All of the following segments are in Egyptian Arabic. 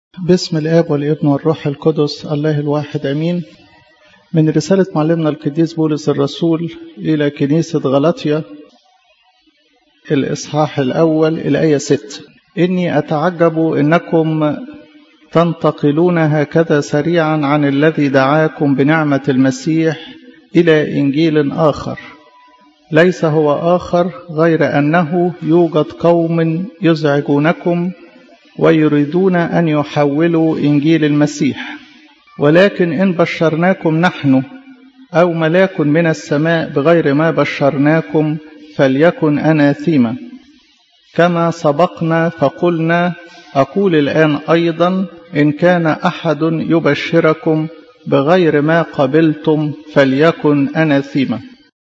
باسم الآب والابن والروح القدس الله الواحد أمين من رسالة معلمنا القديس بولس الرسول إلى كنيسة غلطية الإصحاح الأول الآية 6 إني أتعجب إنكم تنتقلون هكذا سريعا عن الذي دعاكم بنعمة المسيح إلى إنجيل آخر ليس هو آخر غير أنه يوجد قوم يزعجونكم ويريدون أن يحولوا إنجيل المسيح ولكن إن بشرناكم نحن أو ملاك من السماء بغير ما بشرناكم فليكن أناثيما كما سبقنا فقلنا أقول الآن أيضا إن كان أحد يبشركم بغير ما قبلتم فليكن أناثيما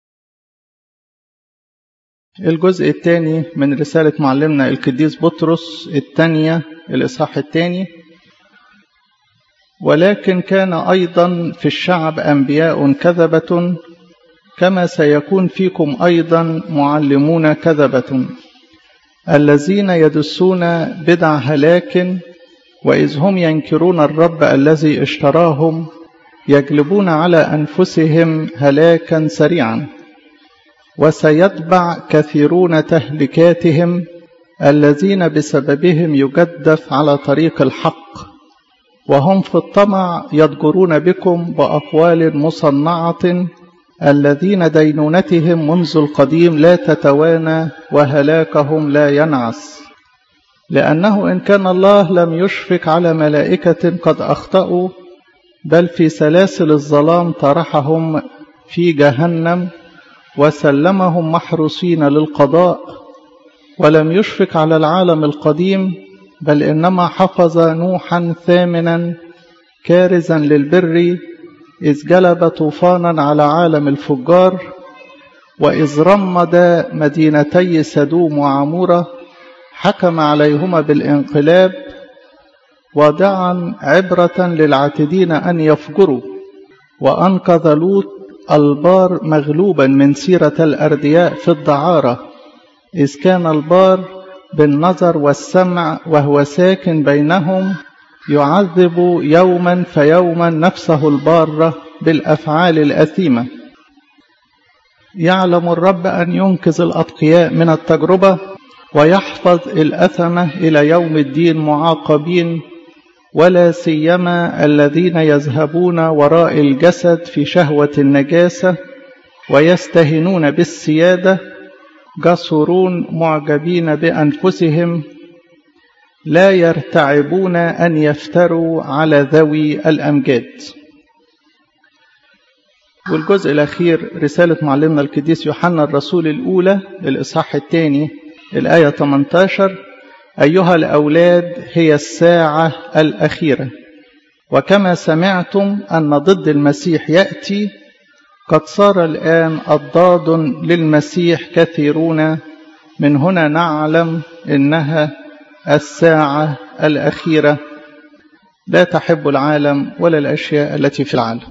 الجزء الثاني من رسالة معلمنا القديس بطرس الثانية الإصحاح الثاني ولكن كان أيضا في الشعب أنبياء كذبة كما سيكون فيكم أيضا معلمون كذبة الذين يدسون بدع هلاك وإذ هم ينكرون الرب الذي اشتراهم يجلبون على أنفسهم هلاكا سريعا وسيتبع كثيرون تهلكاتهم الذين بسببهم يجدف على طريق الحق وهم في الطمع يضجرون بكم بأقوال مصنعة الذين دينونتهم منذ القديم لا تتوانى وهلاكهم لا ينعس لأنه إن كان الله لم يشفق على ملائكة قد أخطأوا بل في سلاسل الظلام طرحهم في جهنم وسلمهم محروسين للقضاء ولم يشفق على العالم القديم بل إنما حفظ نوحا ثامنا كارزا للبر إذ جلب طوفانا على عالم الفجار وإذ رمد مدينتي سدوم وعمورة حكم عليهما بالانقلاب ودعا عبرة للعاتدين أن يفجروا وأنقذ لوط البار مغلوبا من سيرة الأردياء في الدعارة إذ كان البار بالنظر والسمع وهو ساكن بينهم يعذب يوما فيوما نفسه البارة بالأفعال الأثيمة يعلم الرب أن ينقذ الأتقياء من التجربة ويحفظ الأثمة إلى يوم الدين معاقبين ولا سيما الذين يذهبون وراء الجسد في شهوة النجاسة ويستهنون بالسيادة جسرون معجبين بأنفسهم لا يرتعبون أن يفتروا على ذوي الأمجاد والجزء الأخير رسالة معلمنا القديس يوحنا الرسول الأولى الإصحاح الثاني الآية 18 أيها الأولاد هي الساعة الأخيرة وكما سمعتم أن ضد المسيح يأتي قد صار الآن أضداد للمسيح كثيرون من هنا نعلم إنها الساعة الأخيرة لا تحب العالم ولا الأشياء التي في العالم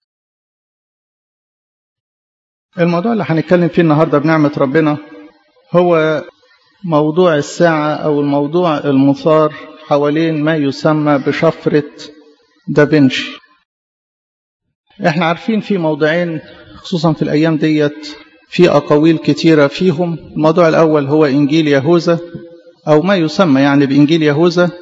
الموضوع اللي هنتكلم فيه النهاردة بنعمة ربنا هو موضوع الساعة أو الموضوع المثار حوالين ما يسمى بشفرة دافنشي احنا عارفين في موضوعين خصوصا في الأيام ديت في أقاويل كتيرة فيهم الموضوع الأول هو إنجيل يهوذا أو ما يسمى يعني بإنجيل يهوذا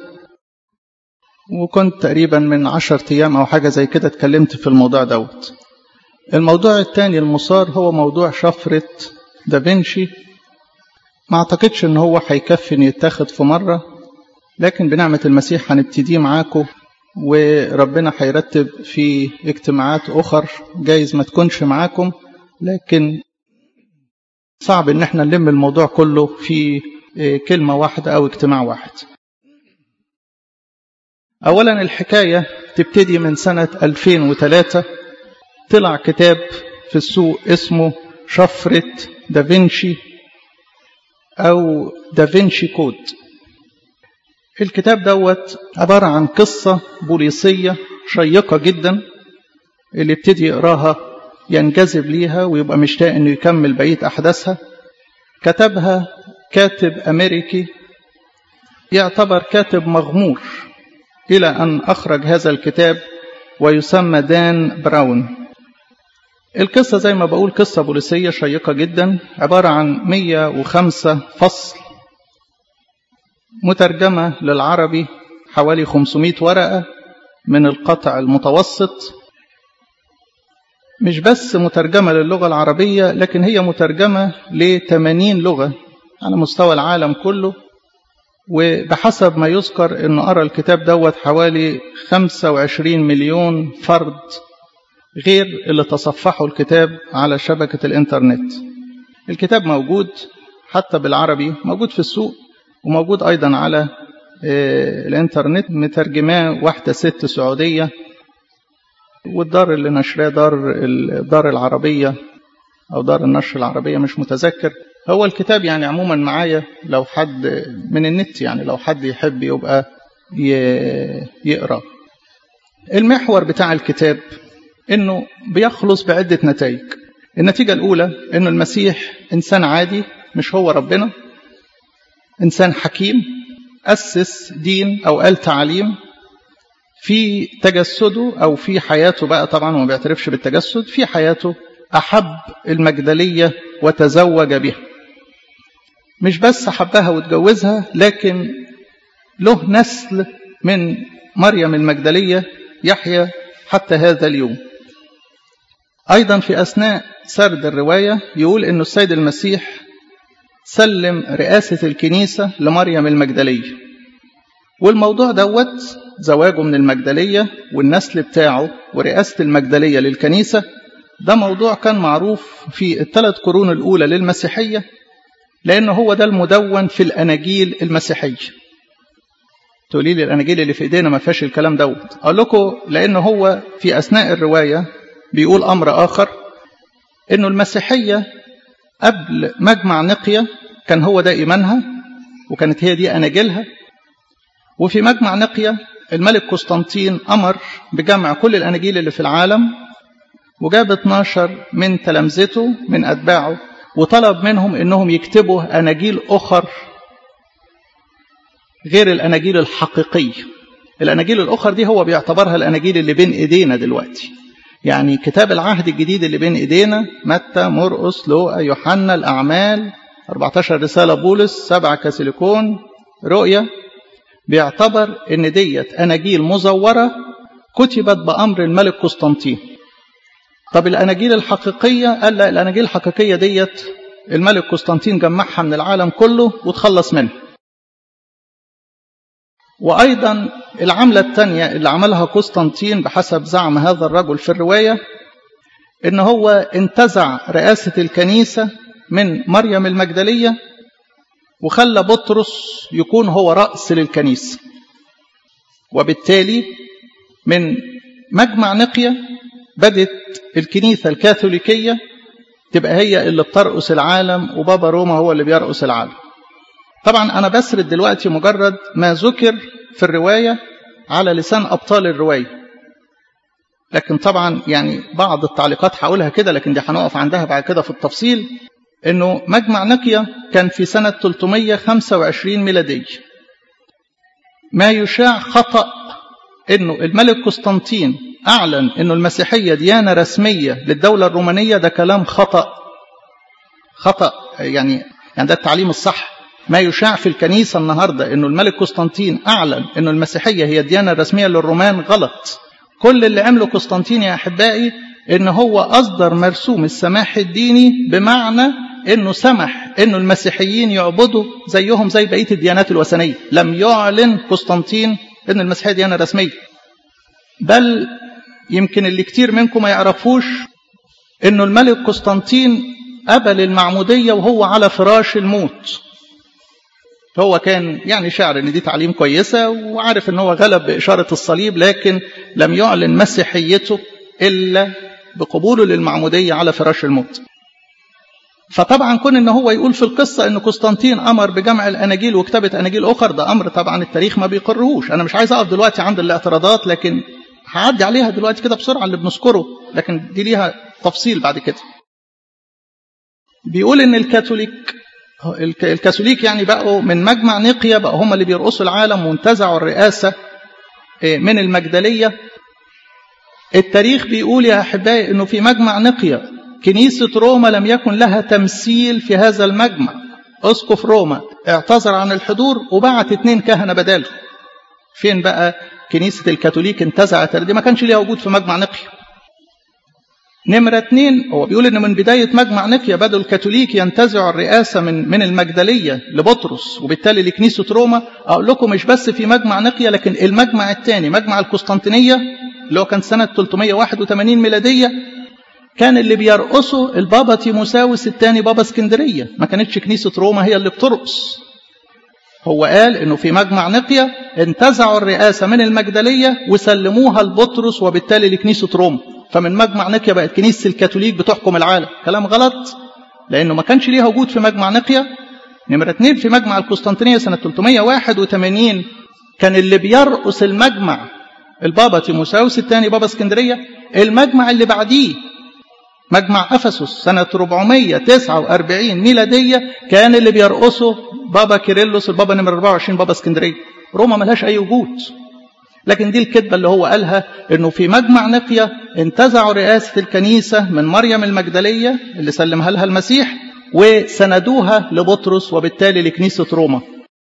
وكنت تقريبا من عشر أيام أو حاجة زي كده اتكلمت في الموضوع دوت الموضوع الثاني المصار هو موضوع شفرة دافنشي ما اعتقدش ان هو هيكفي ان يتاخد في مرة لكن بنعمة المسيح هنبتدي معاكم وربنا هيرتب في اجتماعات اخر جايز ما تكونش معاكم لكن صعب ان احنا نلم الموضوع كله في كلمة واحدة او اجتماع واحد اولا الحكاية تبتدي من سنة 2003 طلع كتاب في السوق اسمه شفرة دافنشي أو دافنشي كود الكتاب دوت عبارة عن قصة بوليسية شيقة جدا اللي ابتدي يقراها ينجذب ليها ويبقى مشتاق انه يكمل بقية أحداثها كتبها كاتب أمريكي يعتبر كاتب مغمور إلى أن أخرج هذا الكتاب ويسمى دان براون القصة زي ما بقول قصة بوليسية شيقة جدا عبارة عن 105 فصل مترجمة للعربي حوالي 500 ورقة من القطع المتوسط مش بس مترجمة للغة العربية لكن هي مترجمة ل 80 لغة على مستوى العالم كله وبحسب ما يذكر أن قرأ الكتاب دوت حوالي 25 مليون فرد غير اللي تصفحوا الكتاب على شبكة الإنترنت الكتاب موجود حتى بالعربي موجود في السوق وموجود أيضا على الإنترنت مترجماه واحدة ست سعودية والدار اللي نشراه دار الدار العربية أو دار النشر العربية مش متذكر هو الكتاب يعني عموما معايا لو حد من النت يعني لو حد يحب يبقى يقرأ المحور بتاع الكتاب انه بيخلص بعدة نتائج النتيجة الأولى انه المسيح إنسان عادي مش هو ربنا إنسان حكيم أسس دين أو قال تعليم في تجسده أو في حياته بقى طبعا وما بيعترفش بالتجسد في حياته أحب المجدلية وتزوج بها مش بس حبها وتجوزها لكن له نسل من مريم المجدلية يحيى حتى هذا اليوم أيضا في أثناء سرد الرواية يقول أن السيد المسيح سلم رئاسة الكنيسة لمريم المجدلية والموضوع دوت زواجه من المجدلية والنسل بتاعه ورئاسة المجدلية للكنيسة ده موضوع كان معروف في الثلاث قرون الأولى للمسيحية لأنه هو ده المدون في الأناجيل المسيحية تقولي لي الأناجيل اللي في إيدينا ما فيهاش الكلام دوت أقول لكم لأنه هو في أثناء الرواية بيقول أمر آخر إنه المسيحية قبل مجمع نقية كان هو ده إيمانها وكانت هي دي أناجيلها وفي مجمع نقية الملك قسطنطين أمر بجمع كل الأناجيل اللي في العالم وجاب 12 من تلامذته من أتباعه وطلب منهم إنهم يكتبوا أناجيل أخر غير الأناجيل الحقيقية الأناجيل الأخر دي هو بيعتبرها الأناجيل اللي بين إيدينا دلوقتي يعني كتاب العهد الجديد اللي بين إيدينا متى مرقس لوقا يوحنا الأعمال 14 رسالة بولس سبعة كاسيليكون رؤية بيعتبر ان ديت اناجيل مزوره كتبت بامر الملك قسطنطين طب الاناجيل الحقيقيه قال لا الاناجيل الحقيقيه ديت الملك قسطنطين جمعها من العالم كله وتخلص منها وايضا العمله الثانيه اللي عملها قسطنطين بحسب زعم هذا الرجل في الروايه ان هو انتزع رئاسه الكنيسه من مريم المجدليه وخلى بطرس يكون هو رأس للكنيسة وبالتالي من مجمع نقية بدت الكنيسة الكاثوليكية تبقى هي اللي بترأس العالم وبابا روما هو اللي بيرأس العالم طبعا أنا بسرد دلوقتي مجرد ما ذكر في الرواية على لسان أبطال الرواية لكن طبعا يعني بعض التعليقات هقولها كده لكن دي هنقف عندها بعد كده في التفصيل انه مجمع نقية كان في سنة 325 ميلادية ما يشاع خطأ انه الملك قسطنطين اعلن انه المسيحية ديانة رسمية للدولة الرومانية ده كلام خطأ خطأ يعني يعني ده التعليم الصح ما يشاع في الكنيسة النهاردة انه الملك قسطنطين اعلن انه المسيحية هي الديانة الرسمية للرومان غلط كل اللي عمله قسطنطين يا احبائي ان هو اصدر مرسوم السماح الديني بمعنى انه سمح انه المسيحيين يعبدوا زيهم زي بقيه الديانات الوثنيه لم يعلن قسطنطين ان المسيحيه ديانه رسميه بل يمكن اللي كتير منكم ما يعرفوش انه الملك قسطنطين قبل المعموديه وهو على فراش الموت هو كان يعني شعر ان دي تعليم كويسه وعارف ان هو غلب باشاره الصليب لكن لم يعلن مسيحيته الا بقبوله للمعموديه على فراش الموت فطبعا كون ان هو يقول في القصه ان قسطنطين امر بجمع الاناجيل وكتابه اناجيل اخر ده امر طبعا التاريخ ما بيقرهوش انا مش عايز اقف دلوقتي عند الاعتراضات لكن هعدي عليها دلوقتي كده بسرعه اللي بنذكره لكن دي ليها تفصيل بعد كده بيقول ان الكاثوليك الكاثوليك يعني بقوا من مجمع نقيا بقوا هم اللي بيرقصوا العالم وانتزعوا الرئاسه من المجدلية التاريخ بيقول يا أحبائي أنه في مجمع نقية كنيسة روما لم يكن لها تمثيل في هذا المجمع أسقف روما اعتذر عن الحضور وبعت اتنين كهنة بداله فين بقى كنيسة الكاثوليك انتزعت دي ما كانش ليها وجود في مجمع نقية نمرة اتنين هو بيقول ان من بداية مجمع نقية بدأوا الكاثوليك ينتزعوا الرئاسة من من المجدلية لبطرس وبالتالي لكنيسة روما اقول لكم مش بس في مجمع نقية لكن المجمع الثاني مجمع القسطنطينية اللي هو كان سنة 381 ميلادية كان اللي بيرقصه البابا تيموساوس الثاني بابا اسكندرية ما كانتش كنيسة روما هي اللي بترقص هو قال انه في مجمع نقية انتزعوا الرئاسة من المجدلية وسلموها لبطرس وبالتالي لكنيسة روما فمن مجمع نقية بقت كنيسة الكاثوليك بتحكم العالم كلام غلط لأنه ما كانش ليها وجود في مجمع نقية نمرة اثنين في مجمع القسطنطينية سنة 381 كان اللي بيرقص المجمع البابا تيموساوس الثاني بابا اسكندرية المجمع اللي بعديه مجمع أفسس سنة 449 ميلادية كان اللي بيرقصه بابا كيرلس البابا نمرة 24 بابا اسكندرية روما ملهاش أي وجود لكن دي الكذبة اللي هو قالها انه في مجمع نقية انتزعوا رئاسة الكنيسة من مريم المجدلية اللي سلمها لها المسيح وسندوها لبطرس وبالتالي لكنيسة روما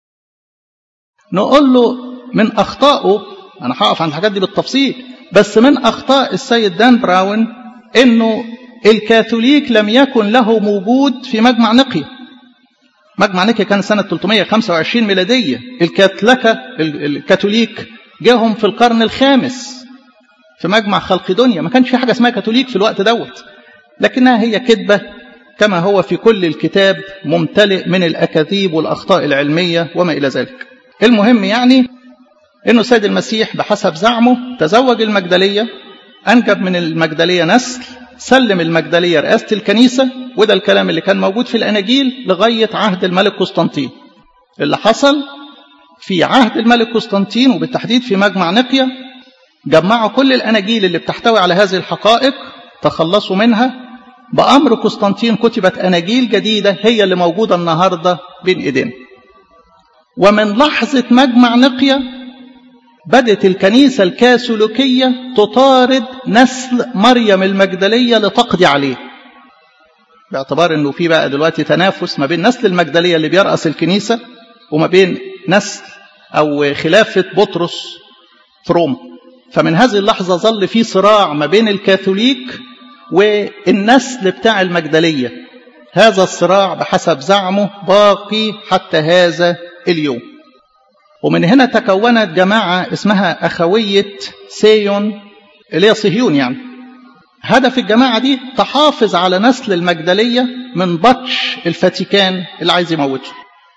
نقول له من أخطائه أنا هقف عن الحاجات دي بالتفصيل بس من أخطاء السيد دان براون انه الكاثوليك لم يكن له وجود في مجمع نقية مجمع نقية كان سنة 325 ميلادية الكاثلكة الكاثوليك جاهم في القرن الخامس في مجمع خلق دنيا ما كانش في حاجة اسمها كاثوليك في الوقت دوت لكنها هي كذبة كما هو في كل الكتاب ممتلئ من الأكاذيب والأخطاء العلمية وما إلى ذلك المهم يعني أنه سيد المسيح بحسب زعمه تزوج المجدلية أنجب من المجدلية نسل سلم المجدلية رئاسة الكنيسة وده الكلام اللي كان موجود في الأناجيل لغاية عهد الملك قسطنطين اللي حصل في عهد الملك قسطنطين وبالتحديد في مجمع نقية جمعوا كل الأناجيل اللي بتحتوي على هذه الحقائق تخلصوا منها بأمر قسطنطين كتبت أناجيل جديدة هي اللي موجودة النهاردة بين إيدينا ومن لحظة مجمع نقية بدت الكنيسة الكاثوليكية تطارد نسل مريم المجدلية لتقضي عليه باعتبار انه في بقى دلوقتي تنافس ما بين نسل المجدلية اللي بيرأس الكنيسة وما بين نسل أو خلافة بطرس في روما فمن هذه اللحظة ظل في صراع ما بين الكاثوليك والنسل بتاع المجدلية هذا الصراع بحسب زعمه باقي حتى هذا اليوم ومن هنا تكونت جماعة اسمها أخوية سيون اللي هي صهيون يعني هدف الجماعة دي تحافظ على نسل المجدلية من بطش الفاتيكان اللي عايز يموته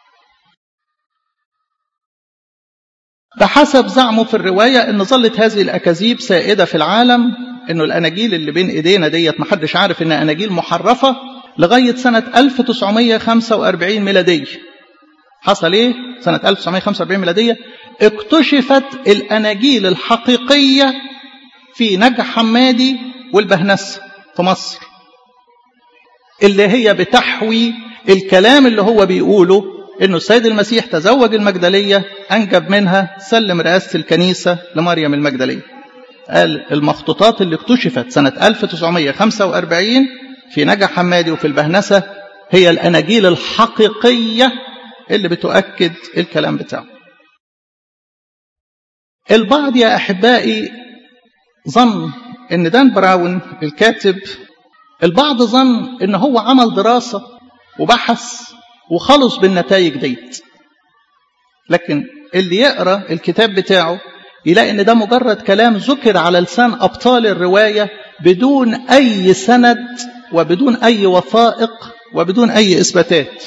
بحسب زعمه في الرواية أن ظلت هذه الأكاذيب سائدة في العالم أنه الأناجيل اللي بين إيدينا ديت محدش عارف أنها أناجيل محرفة لغاية سنة 1945 ميلادية حصل إيه؟ سنة 1945 ميلادية اكتشفت الأناجيل الحقيقية في نجع حمادي والبهنسة في مصر اللي هي بتحوي الكلام اللي هو بيقوله انه السيد المسيح تزوج المجدليه انجب منها سلم رئاسه الكنيسه لمريم المجدليه. قال المخطوطات اللي اكتشفت سنه 1945 في نجع حمادي وفي البهنسه هي الاناجيل الحقيقيه اللي بتؤكد الكلام بتاعه. البعض يا احبائي ظن ان دان براون الكاتب البعض ظن ان هو عمل دراسه وبحث وخلص بالنتائج ديت لكن اللي يقرا الكتاب بتاعه يلاقي ان ده مجرد كلام ذكر على لسان ابطال الروايه بدون اي سند وبدون اي وثائق وبدون اي اثباتات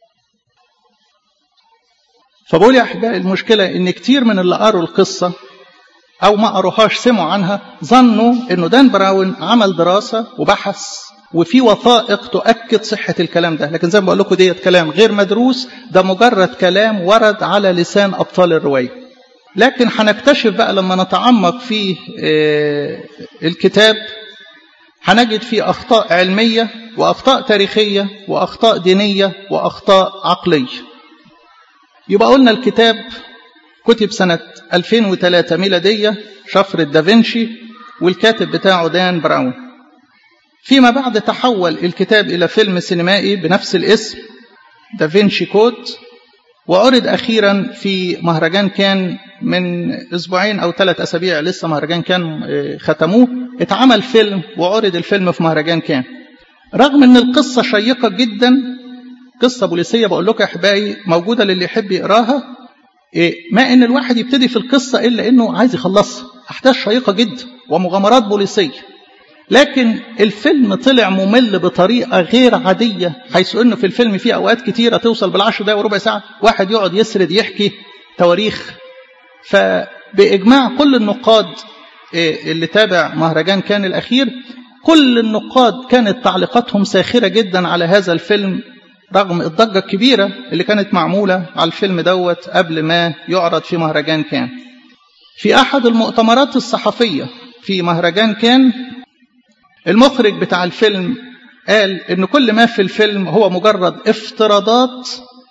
فبقول يا احبائي المشكله ان كتير من اللي قروا القصه او ما قروهاش سمعوا عنها ظنوا انه دان براون عمل دراسه وبحث وفي وثائق تؤكد صحة الكلام ده لكن زي ما بقول لكم ديت كلام غير مدروس ده مجرد كلام ورد على لسان أبطال الرواية لكن هنكتشف بقى لما نتعمق في الكتاب هنجد فيه أخطاء علمية وأخطاء تاريخية وأخطاء دينية وأخطاء عقلية يبقى قلنا الكتاب كتب سنة 2003 ميلادية شفرة دافنشي والكاتب بتاعه دان براون فيما بعد تحول الكتاب إلى فيلم سينمائي بنفس الاسم دافنشي كود وعرض أخيرا في مهرجان كان من أسبوعين أو ثلاث أسابيع لسه مهرجان كان ختموه اتعمل فيلم وعرض الفيلم في مهرجان كان رغم أن القصة شيقة جدا قصة بوليسية بقول لكم يا أحبائي موجودة للي يحب يقراها ما أن الواحد يبتدي في القصة إلا أنه عايز يخلصها أحداث شيقة جدا ومغامرات بوليسية لكن الفيلم طلع ممل بطريقة غير عادية حيث أنه في الفيلم في أوقات كتيرة توصل بالعشر دقايق وربع ساعة واحد يقعد يسرد يحكي تواريخ فبإجماع كل النقاد اللي تابع مهرجان كان الأخير كل النقاد كانت تعليقاتهم ساخرة جدا على هذا الفيلم رغم الضجة الكبيرة اللي كانت معمولة على الفيلم دوت قبل ما يعرض في مهرجان كان في أحد المؤتمرات الصحفية في مهرجان كان المخرج بتاع الفيلم قال ان كل ما في الفيلم هو مجرد افتراضات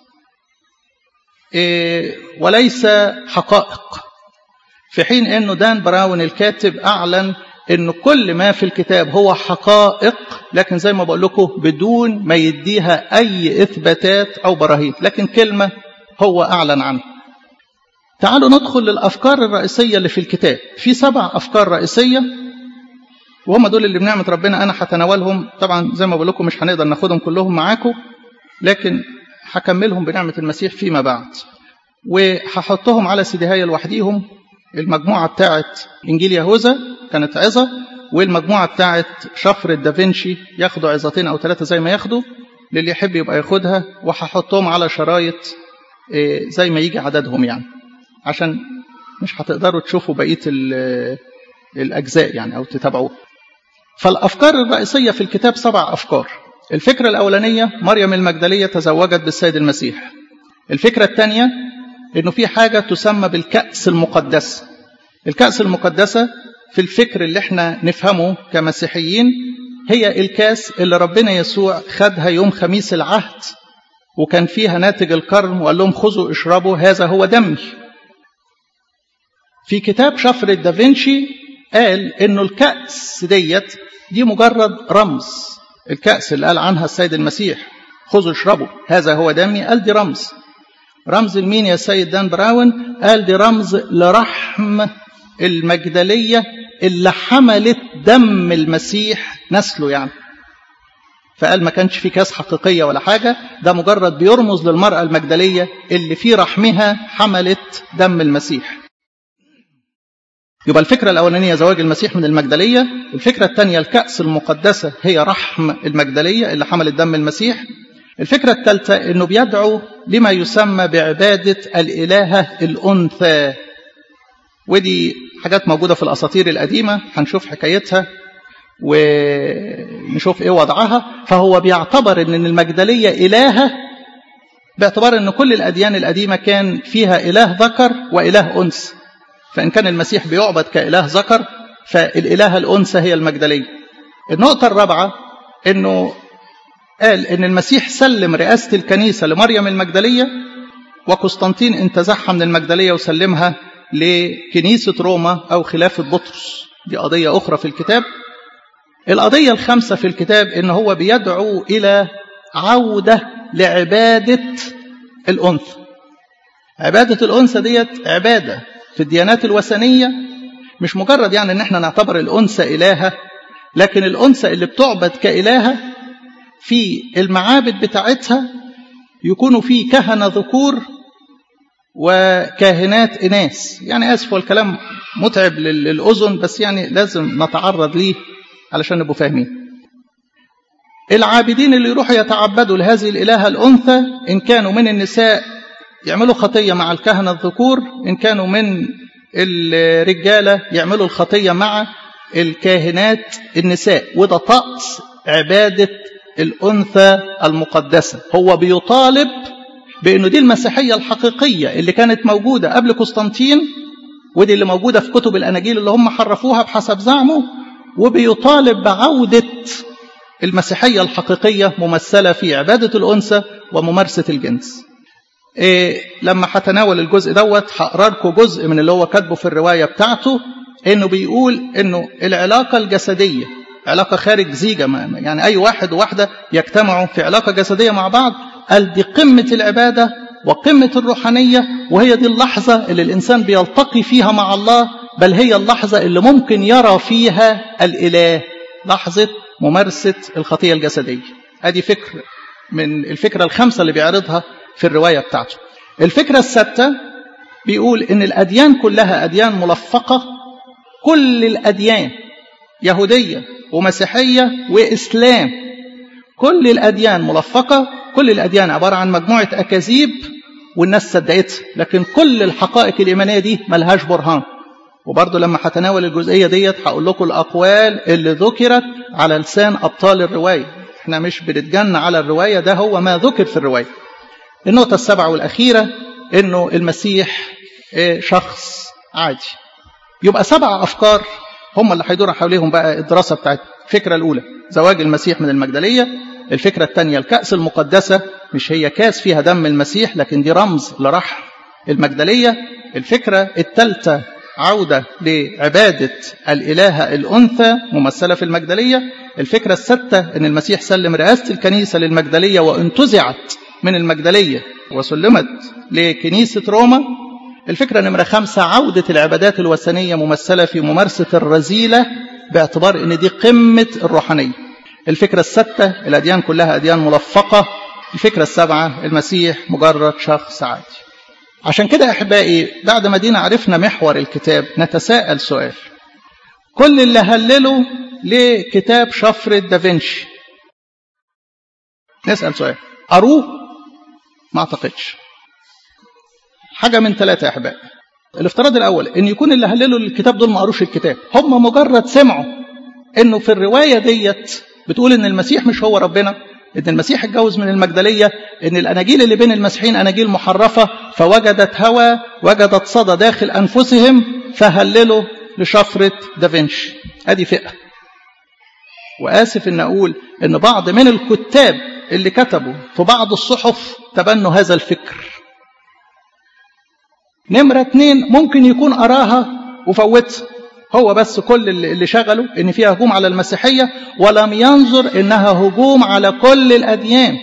وليس حقائق في حين انه دان براون الكاتب اعلن ان كل ما في الكتاب هو حقائق لكن زي ما بقول لكم بدون ما يديها اي اثباتات او براهين لكن كلمه هو اعلن عنها تعالوا ندخل للافكار الرئيسيه اللي في الكتاب في سبع افكار رئيسيه وهم دول اللي بنعمة ربنا أنا هتناولهم طبعا زي ما بقول لكم مش هنقدر ناخدهم كلهم معاكم لكن هكملهم بنعمة المسيح فيما بعد وهحطهم على سيديهاية لوحديهم المجموعة بتاعة إنجيل يهوذا كانت عظة والمجموعة بتاعة شفرة دافنشي ياخدوا عظتين أو ثلاثة زي ما ياخدوا للي يحب يبقى ياخدها وهحطهم على شرايط زي ما يجي عددهم يعني عشان مش هتقدروا تشوفوا بقية الأجزاء يعني أو تتابعوه فالأفكار الرئيسية في الكتاب سبع أفكار الفكرة الأولانية مريم المجدلية تزوجت بالسيد المسيح الفكرة الثانية أنه في حاجة تسمى بالكأس المقدسة الكأس المقدسة في الفكر اللي احنا نفهمه كمسيحيين هي الكاس اللي ربنا يسوع خدها يوم خميس العهد وكان فيها ناتج الكرم وقال لهم خذوا اشربوا هذا هو دمي في كتاب شفرة دافنشي قال انه الكأس ديت دي مجرد رمز الكأس اللي قال عنها السيد المسيح خذوا اشربوا هذا هو دمي قال دي رمز رمز لمين يا سيد دان براون قال دي رمز لرحم المجدلية اللي حملت دم المسيح نسله يعني فقال ما كانش في كاس حقيقية ولا حاجة ده مجرد بيرمز للمرأة المجدلية اللي في رحمها حملت دم المسيح يبقى الفكرة الأولانية زواج المسيح من المجدلية الفكرة الثانية الكأس المقدسة هي رحم المجدلية اللي حملت دم المسيح الفكرة الثالثة أنه بيدعو لما يسمى بعبادة الإلهة الأنثى ودي حاجات موجودة في الأساطير القديمة هنشوف حكايتها ونشوف إيه وضعها فهو بيعتبر أن المجدلية إلهة باعتبار أن كل الأديان القديمة كان فيها إله ذكر وإله أنثى فإن كان المسيح بيعبد كإله ذكر فالإلهة الأنثى هي المجدلية النقطة الرابعة أنه قال أن المسيح سلم رئاسة الكنيسة لمريم المجدلية وقسطنطين انتزعها من المجدلية وسلمها لكنيسة روما أو خلافة بطرس دي قضية أخرى في الكتاب القضية الخامسة في الكتاب أن هو بيدعو إلى عودة لعبادة الأنثى عبادة الأنثى ديت عبادة في الديانات الوثنية مش مجرد يعني ان احنا نعتبر الأنثى إلهة لكن الأنثى اللي بتعبد كإلهة في المعابد بتاعتها يكونوا في كهنة ذكور وكاهنات إناث يعني آسف والكلام متعب للأذن بس يعني لازم نتعرض ليه علشان نبقوا فاهمين العابدين اللي يروحوا يتعبدوا لهذه الإلهة الأنثى إن كانوا من النساء يعملوا خطية مع الكهنة الذكور إن كانوا من الرجالة يعملوا الخطية مع الكاهنات النساء وده طقس عبادة الأنثى المقدسة هو بيطالب بأنه دي المسيحية الحقيقية اللي كانت موجودة قبل قسطنطين ودي اللي موجودة في كتب الأناجيل اللي هم حرفوها بحسب زعمه وبيطالب بعودة المسيحية الحقيقية ممثلة في عبادة الأنثى وممارسة الجنس إيه لما هتناول الجزء دوت هقرا لكم جزء من اللي هو كاتبه في الروايه بتاعته انه بيقول انه العلاقه الجسديه علاقه خارج زيجه يعني اي واحد وواحده يجتمعوا في علاقه جسديه مع بعض قال دي قمه العباده وقمه الروحانيه وهي دي اللحظه اللي الانسان بيلتقي فيها مع الله بل هي اللحظه اللي ممكن يرى فيها الاله لحظه ممارسه الخطيه الجسديه ادي فكر من الفكره الخمسه اللي بيعرضها في الروايه بتاعته الفكره السادسه بيقول ان الاديان كلها اديان ملفقه كل الاديان يهوديه ومسيحيه واسلام كل الاديان ملفقه كل الاديان عباره عن مجموعه اكاذيب والناس صدقتها لكن كل الحقائق الايمانيه دي ملهاش برهان وبرضه لما هتناول الجزئيه ديت هقول لكم الاقوال اللي ذكرت على لسان ابطال الروايه احنا مش بنتجن على الروايه ده هو ما ذكر في الروايه النقطه السابعه والاخيره انه المسيح شخص عادي يبقى سبع افكار هم اللي هيدور حواليهم بقى الدراسه بتاعت الفكره الاولى زواج المسيح من المجدليه الفكره الثانيه الكاس المقدسه مش هي كاس فيها دم المسيح لكن دي رمز لرح المجدليه الفكره الثالثه عودة لعبادة الإلهة الأنثى ممثلة في المجدلية الفكرة الستة أن المسيح سلم رئاسة الكنيسة للمجدلية وانتزعت من المجدلية وسلمت لكنيسة روما الفكرة نمرة خمسة عودة العبادات الوثنية ممثلة في ممارسة الرذيلة باعتبار أن دي قمة الروحانية الفكرة الستة الأديان كلها أديان ملفقة الفكرة السبعة المسيح مجرد شخص عادي عشان كده أحبائي بعد ما دينا عرفنا محور الكتاب نتساءل سؤال كل اللي هللوا لكتاب شفرة دافنشي نسأل سؤال قروه ما أعتقدش حاجة من ثلاثة يا أحبائي الافتراض الأول إن يكون اللي هللوا الكتاب دول ما قروش الكتاب هم مجرد سمعوا إنه في الرواية ديت بتقول إن المسيح مش هو ربنا ان المسيح اتجوز من المجدليه ان الاناجيل اللي بين المسيحيين اناجيل محرفه فوجدت هوى وجدت صدى داخل انفسهم فهللوا لشفره دافنشي ادي فئه واسف ان اقول ان بعض من الكتاب اللي كتبوا في بعض الصحف تبنوا هذا الفكر نمرة اتنين ممكن يكون أراها وفوتها هو بس كل اللي شغله ان فيها هجوم على المسيحية ولم ينظر انها هجوم على كل الاديان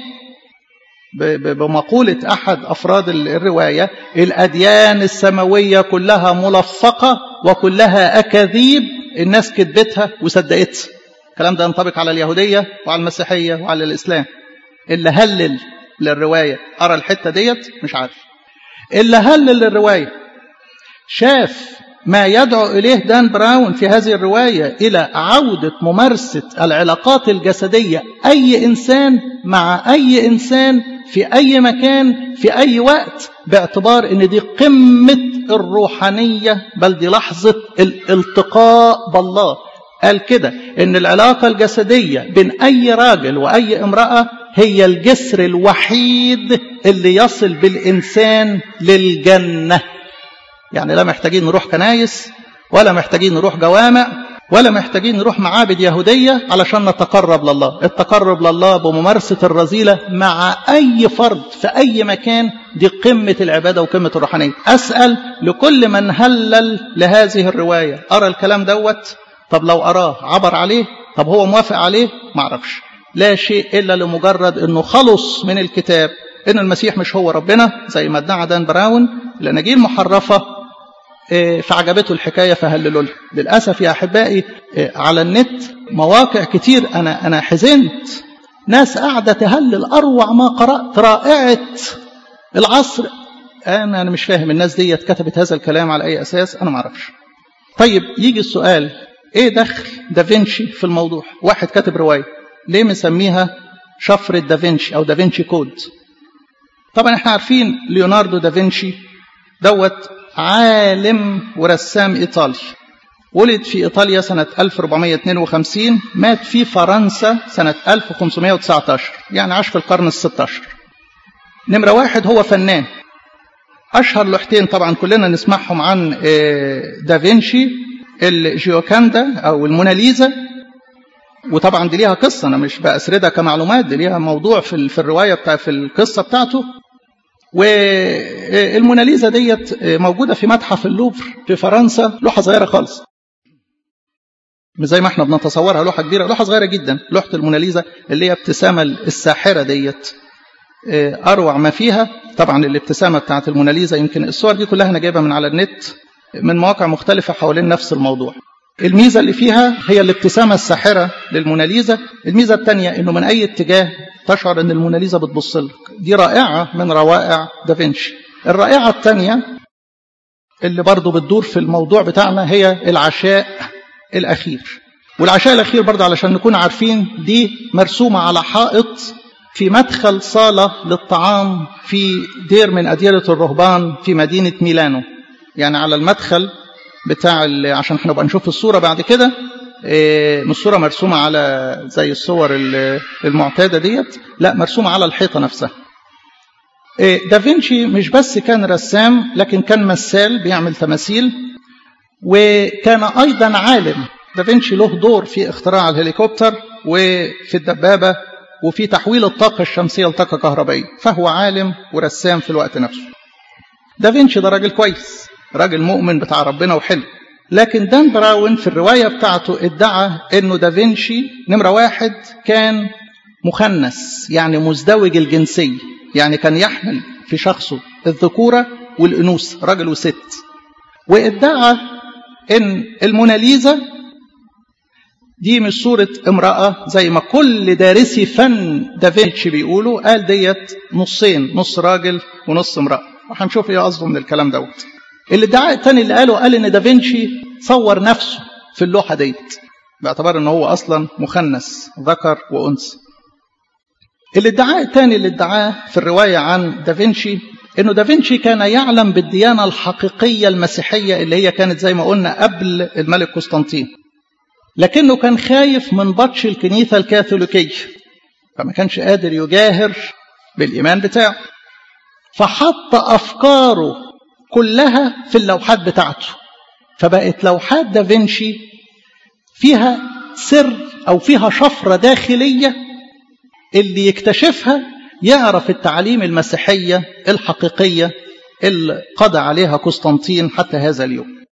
بمقولة احد افراد الرواية الاديان السماوية كلها ملفقة وكلها اكاذيب الناس كذبتها وصدقتها الكلام ده ينطبق على اليهودية وعلى المسيحية وعلى الاسلام اللي هلل للرواية ارى الحتة ديت مش عارف اللي هلل للرواية شاف ما يدعو إليه دان براون في هذه الرواية إلى عودة ممارسة العلاقات الجسدية أي إنسان مع أي إنسان في أي مكان في أي وقت باعتبار أن دي قمة الروحانية بل دي لحظة الالتقاء بالله قال كده أن العلاقة الجسدية بين أي راجل وأي امرأة هي الجسر الوحيد اللي يصل بالإنسان للجنة يعني لا محتاجين نروح كنايس ولا محتاجين نروح جوامع ولا محتاجين نروح معابد يهودية علشان نتقرب لله التقرب لله بممارسة الرذيلة مع أي فرد في أي مكان دي قمة العبادة وقمة الروحانية أسأل لكل من هلل لهذه الرواية أرى الكلام دوت طب لو أراه عبر عليه طب هو موافق عليه معرفش لا شيء إلا لمجرد أنه خلص من الكتاب أن المسيح مش هو ربنا زي ما ادعى دان براون الأناجيل محرفة فعجبته الحكايه فهللوا لها للاسف يا احبائي على النت مواقع كتير انا انا حزنت ناس قاعده تهلل اروع ما قرات رائعه العصر انا انا مش فاهم الناس ديت كتبت هذا الكلام على اي اساس انا ما اعرفش طيب يجي السؤال ايه دخل دافنشي في الموضوع واحد كاتب روايه ليه مسميها شفره دافنشي او دافنشي كود طبعا احنا عارفين ليوناردو دافنشي دوت عالم ورسام إيطالي ولد في إيطاليا سنة 1452 مات في فرنسا سنة 1519 يعني عاش في القرن الستاشر نمرة واحد هو فنان أشهر لوحتين طبعا كلنا نسمعهم عن دافنشي الجيوكاندا أو الموناليزا وطبعا دي ليها قصة أنا مش بأسردها كمعلومات دي ليها موضوع في, في الرواية بتاع في القصة بتاعته والموناليزا ديت موجوده في متحف اللوفر في فرنسا لوحه صغيره خالص مش زي ما احنا بنتصورها لوحه كبيره لوحه صغيره جدا لوحه الموناليزا اللي هي ابتسامه الساحره ديت اروع ما فيها طبعا الابتسامه بتاعت الموناليزا يمكن الصور دي كلها انا جايبها من على النت من مواقع مختلفه حوالين نفس الموضوع الميزه اللي فيها هي الابتسامه الساحره للموناليزا الميزه الثانيه انه من اي اتجاه تشعر ان الموناليزا بتبص لك دي رائعه من روائع دافنشي الرائعه الثانيه اللي برضو بتدور في الموضوع بتاعنا هي العشاء الاخير والعشاء الاخير برضه علشان نكون عارفين دي مرسومه على حائط في مدخل صالة للطعام في دير من أديرة الرهبان في مدينة ميلانو يعني على المدخل بتاع عشان احنا نبقى نشوف الصورة بعد كده إيه مش صورة مرسومة على زي الصور المعتادة ديت لا مرسومة على الحيطة نفسها إيه دافنشي مش بس كان رسام لكن كان مثال بيعمل تماثيل وكان أيضا عالم دافنشي له دور في اختراع الهليكوبتر وفي الدبابة وفي تحويل الطاقة الشمسية لطاقة كهربائية فهو عالم ورسام في الوقت نفسه دافنشي ده راجل كويس راجل مؤمن بتاع ربنا وحلو لكن دان براون في الرواية بتاعته ادعى انه دافنشي نمرة واحد كان مخنث يعني مزدوج الجنسية يعني كان يحمل في شخصه الذكورة والأنوثة راجل وست وادعى ان الموناليزا دي مش صورة امرأة زي ما كل دارسي فن دافنشي بيقولوا قال ديت نصين نص راجل ونص امرأة وهنشوف ايه قصده من الكلام دوت الادعاء الثاني اللي قاله قال ان دافنشي صور نفسه في اللوحة ديت باعتبار ان هو اصلا مخنث ذكر وانثى الادعاء الثاني اللي ادعاه في الرواية عن دافنشي انه دافنشي كان يعلم بالديانة الحقيقية المسيحية اللي هي كانت زي ما قلنا قبل الملك قسطنطين لكنه كان خايف من بطش الكنيسة الكاثوليكية فما كانش قادر يجاهر بالإيمان بتاعه فحط أفكاره كلها في اللوحات بتاعته فبقت لوحات دافنشي فيها سر أو فيها شفرة داخلية اللي يكتشفها يعرف التعاليم المسيحية الحقيقية اللي قضى عليها قسطنطين حتى هذا اليوم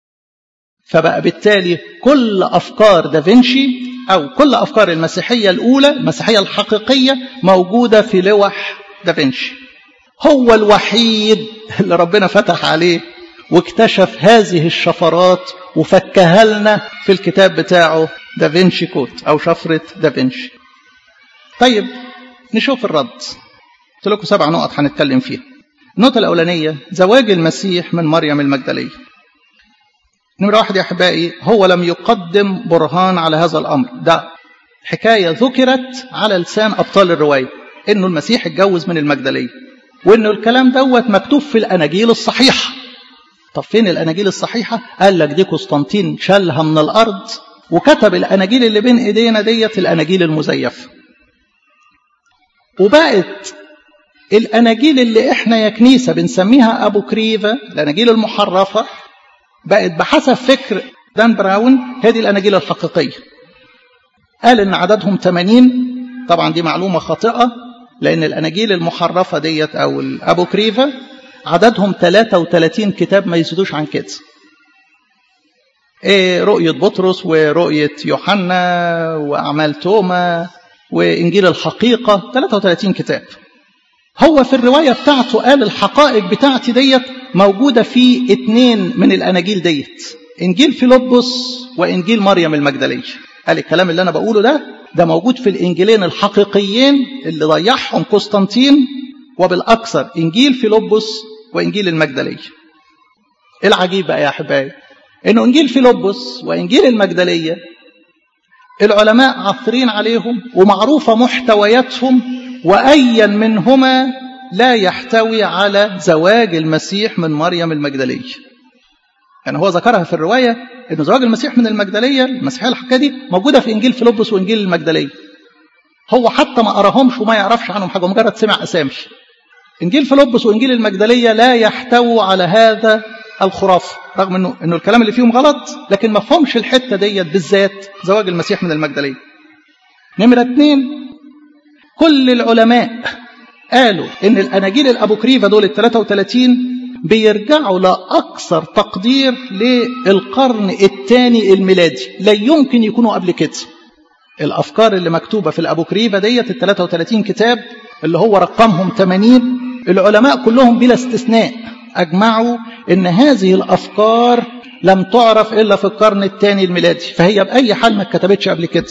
فبقى بالتالي كل أفكار دافنشي أو كل أفكار المسيحية الأولى المسيحية الحقيقية موجودة في لوح دافنشي هو الوحيد اللي ربنا فتح عليه واكتشف هذه الشفرات وفكها لنا في الكتاب بتاعه دافنشي كوت أو شفرة دافنشي طيب نشوف الرد قلت لكم سبع نقط هنتكلم فيها النقطة الأولانية زواج المسيح من مريم المجدلية نمرة واحد يا أحبائي هو لم يقدم برهان على هذا الأمر ده حكاية ذكرت على لسان أبطال الرواية إنه المسيح اتجوز من المجدلية وإنه الكلام دوت مكتوب في الأناجيل الصحيحة طب فين الأناجيل الصحيحة؟ قال لك دي قسطنطين شالها من الأرض وكتب الأناجيل اللي بين إيدينا ديت الأناجيل المزيفة وبقت الأناجيل اللي إحنا يا كنيسة بنسميها أبو كريفة الأناجيل المحرفة بقت بحسب فكر دان براون هذه الأناجيل الحقيقية قال إن عددهم 80 طبعا دي معلومة خاطئة لأن الأناجيل المحرفة ديت أو الأبو كريفة عددهم 33 كتاب ما يزيدوش عن كده إيه رؤية بطرس ورؤية يوحنا وأعمال توما وإنجيل الحقيقة 33 كتاب هو في الرواية بتاعته قال الحقائق بتاعتي ديت موجودة في اتنين من الأناجيل ديت إنجيل فيلبس وإنجيل مريم المجدلية قال الكلام اللي أنا بقوله ده ده موجود في الإنجيلين الحقيقيين اللي ضيعهم قسطنطين وبالأكثر إنجيل فيلبس وإنجيل المجدلية العجيب بقى يا أحبائي إنه إنجيل فيلبس وإنجيل المجدلية العلماء عثرين عليهم ومعروفة محتوياتهم وأيا منهما لا يحتوي على زواج المسيح من مريم المجدلية يعني هو ذكرها في الرواية أن زواج المسيح من المجدلية المسيحية الحقيقية دي موجودة في إنجيل فيلبس وإنجيل المجدلية هو حتى ما قراهمش وما يعرفش عنهم حاجة مجرد سمع أسامي إنجيل فيلبس وإنجيل المجدلية لا يحتوي على هذا الخرافة رغم انه انه الكلام اللي فيهم غلط لكن ما فهمش الحته ديت بالذات زواج المسيح من المجدليه. نمره اثنين كل العلماء قالوا ان الاناجيل الابوكريفه دول ال 33 بيرجعوا لاكثر تقدير للقرن الثاني الميلادي لا يمكن يكونوا قبل كده الافكار اللي مكتوبه في الابوكريفه ديت ال 33 كتاب اللي هو رقمهم 80 العلماء كلهم بلا استثناء اجمعوا ان هذه الافكار لم تعرف الا في القرن الثاني الميلادي فهي باي حال ما اتكتبتش قبل كده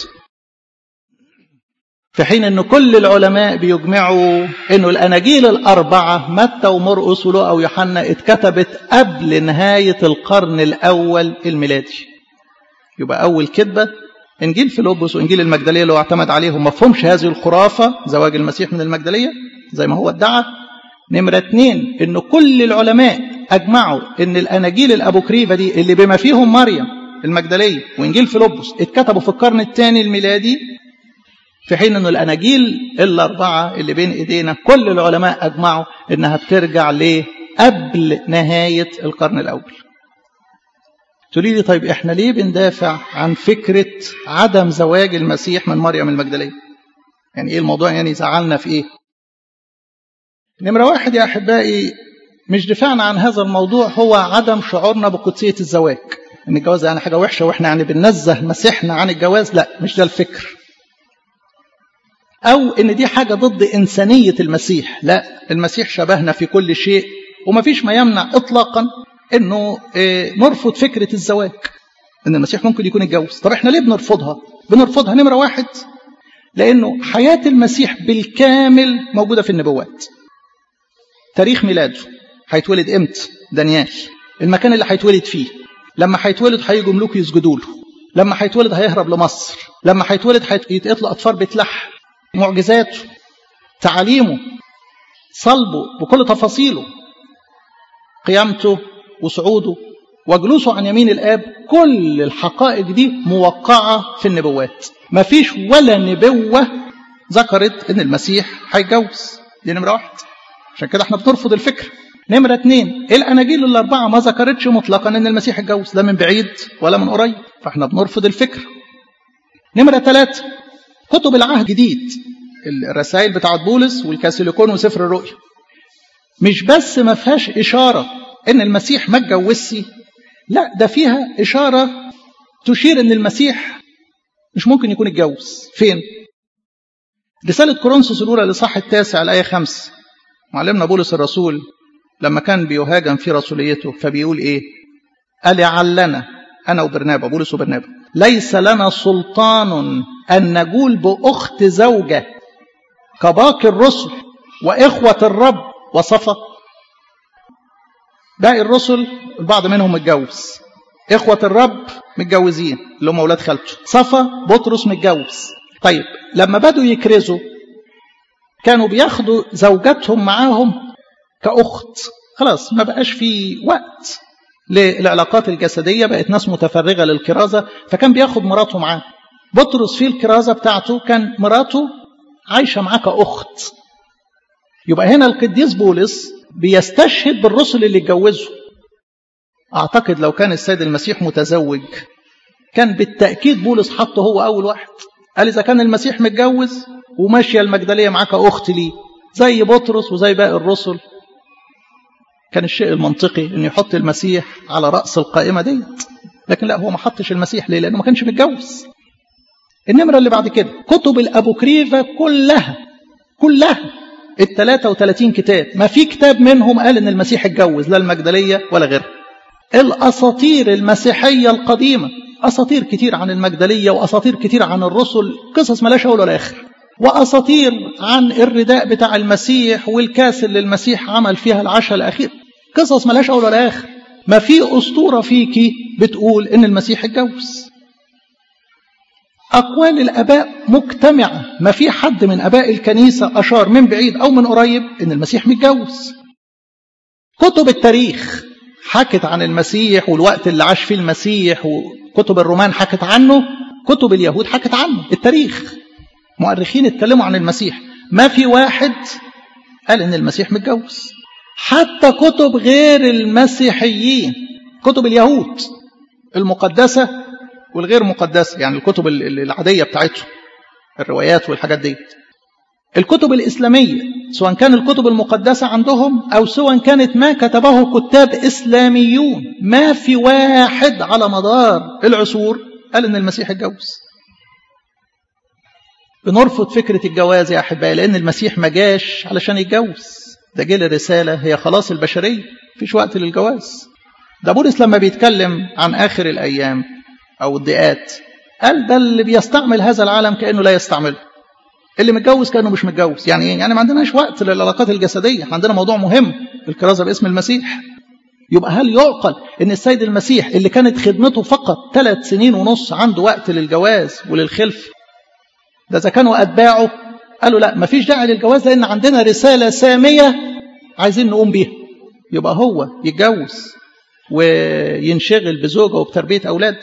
في حين ان كل العلماء بيجمعوا انه الاناجيل الاربعه متى ومرقس ولوقا ويوحنا اتكتبت قبل نهايه القرن الاول الميلادي يبقى اول كذبه انجيل فيلبس وانجيل المجدليه اللي هو اعتمد عليهم ما فهمش هذه الخرافه زواج المسيح من المجدليه زي ما هو ادعى نمره اثنين ان كل العلماء اجمعوا ان الاناجيل الابوكريفه دي اللي بما فيهم مريم المجدليه وانجيل فيلبس اتكتبوا في القرن الثاني الميلادي في حين ان الاناجيل الاربعه اللي بين ايدينا كل العلماء اجمعوا انها بترجع ليه قبل نهايه القرن الاول تقولي لي طيب احنا ليه بندافع عن فكره عدم زواج المسيح من مريم المجدليه يعني ايه الموضوع يعني زعلنا في ايه نمره واحد يا احبائي مش دفاعنا عن هذا الموضوع هو عدم شعورنا بقدسيه الزواج ان الجواز يعني حاجه وحشه واحنا يعني بننزه مسيحنا عن الجواز لا مش ده الفكر أو إن دي حاجة ضد إنسانية المسيح لا المسيح شبهنا في كل شيء وما فيش ما يمنع إطلاقا إنه نرفض فكرة الزواج إن المسيح ممكن يكون اتجوز طب إحنا ليه بنرفضها بنرفضها نمرة واحد لأنه حياة المسيح بالكامل موجودة في النبوات تاريخ ميلاده هيتولد امتى دانيال المكان اللي هيتولد فيه لما هيتولد هيجوا ملوك يسجدوا له لما هيتولد هيهرب لمصر لما هيتولد هيتقتل اطفال بيت لحم معجزاته تعاليمه صلبه بكل تفاصيله قيامته وصعوده وجلوسه عن يمين الآب كل الحقائق دي موقعة في النبوات ما فيش ولا نبوة ذكرت ان المسيح هيتجوز دي نمرة واحد عشان كده احنا بنرفض الفكرة نمرة اتنين الأناجيل الأربعة ما ذكرتش مطلقا ان المسيح اتجوز لا من بعيد ولا من قريب فاحنا بنرفض الفكرة نمرة ثلاثة كتب العهد الجديد الرسائل بتاعت بولس والكاسيليكون وسفر الرؤيا مش بس ما فيهاش إشارة إن المسيح ما اتجوزش لا ده فيها إشارة تشير إن المسيح مش ممكن يكون اتجوز فين؟ رسالة كورنثوس الأولى لصح التاسع الآية خمس معلمنا بولس الرسول لما كان بيهاجم في رسوليته فبيقول إيه؟ ألعلنا أنا وبرنابا بولس وبرنابا ليس لنا سلطان أن نجول بأخت زوجة كباقي الرسل وإخوة الرب وصفا باقي الرسل البعض منهم متجوز إخوة الرب متجوزين اللي هم أولاد خالته صفا بطرس متجوز طيب لما بدوا يكرزوا كانوا بياخدوا زوجاتهم معاهم كأخت خلاص ما بقاش في وقت للعلاقات الجسدية بقت ناس متفرغة للكرازة فكان بياخد مراته معاه بطرس في الكرازة بتاعته كان مراته عايشة معاه كأخت يبقى هنا القديس بولس بيستشهد بالرسل اللي اتجوزوا أعتقد لو كان السيد المسيح متزوج كان بالتأكيد بولس حطه هو أول واحد قال إذا كان المسيح متجوز وماشية المجدلية معاه كأخت ليه زي بطرس وزي باقي الرسل كان الشيء المنطقي أن يحط المسيح على رأس القائمة ديت لكن لا هو ما حطش المسيح ليه لأنه ما كانش متجوز النمرة اللي بعد كده كتب الأبوكريفة كلها كلها ال 33 كتاب ما في كتاب منهم قال ان المسيح اتجوز لا المجدليه ولا غيرها الاساطير المسيحيه القديمه اساطير كتير عن المجدليه واساطير كتير عن الرسل قصص ملاش اول ولا اخر واساطير عن الرداء بتاع المسيح والكاس اللي المسيح عمل فيها العشاء الاخير قصص ملاش اول ولا اخر ما في اسطوره فيكي بتقول ان المسيح اتجوز أقوال الآباء مجتمعة ما في حد من آباء الكنيسة أشار من بعيد أو من قريب إن المسيح متجوز كتب التاريخ حكت عن المسيح والوقت اللي عاش فيه المسيح وكتب الرومان حكت عنه كتب اليهود حكت عنه التاريخ مؤرخين اتكلموا عن المسيح ما في واحد قال إن المسيح متجوز حتى كتب غير المسيحيين كتب اليهود المقدسة والغير مقدسة يعني الكتب العادية بتاعتهم الروايات والحاجات دي الكتب الإسلامية سواء كان الكتب المقدسة عندهم أو سواء كانت ما كتبه كتاب إسلاميون ما في واحد على مدار العصور قال إن المسيح اتجوز بنرفض فكرة الجواز يا أحبائي لأن المسيح ما جاش علشان يتجوز ده جه الرسالة هي خلاص البشرية مفيش وقت للجواز ده بولس لما بيتكلم عن آخر الأيام أو الضيقات قال ده اللي بيستعمل هذا العالم كأنه لا يستعمله اللي متجوز كأنه مش متجوز يعني ايه؟ يعني ما عندناش وقت للعلاقات الجسدية احنا عندنا موضوع مهم الكرازة باسم المسيح يبقى هل يعقل ان السيد المسيح اللي كانت خدمته فقط ثلاث سنين ونص عنده وقت للجواز وللخلف ده اذا كانوا اتباعه قالوا لا مفيش داعي للجواز لان عندنا رسالة سامية عايزين نقوم بيها يبقى هو يتجوز وينشغل بزوجه وبتربية أولاد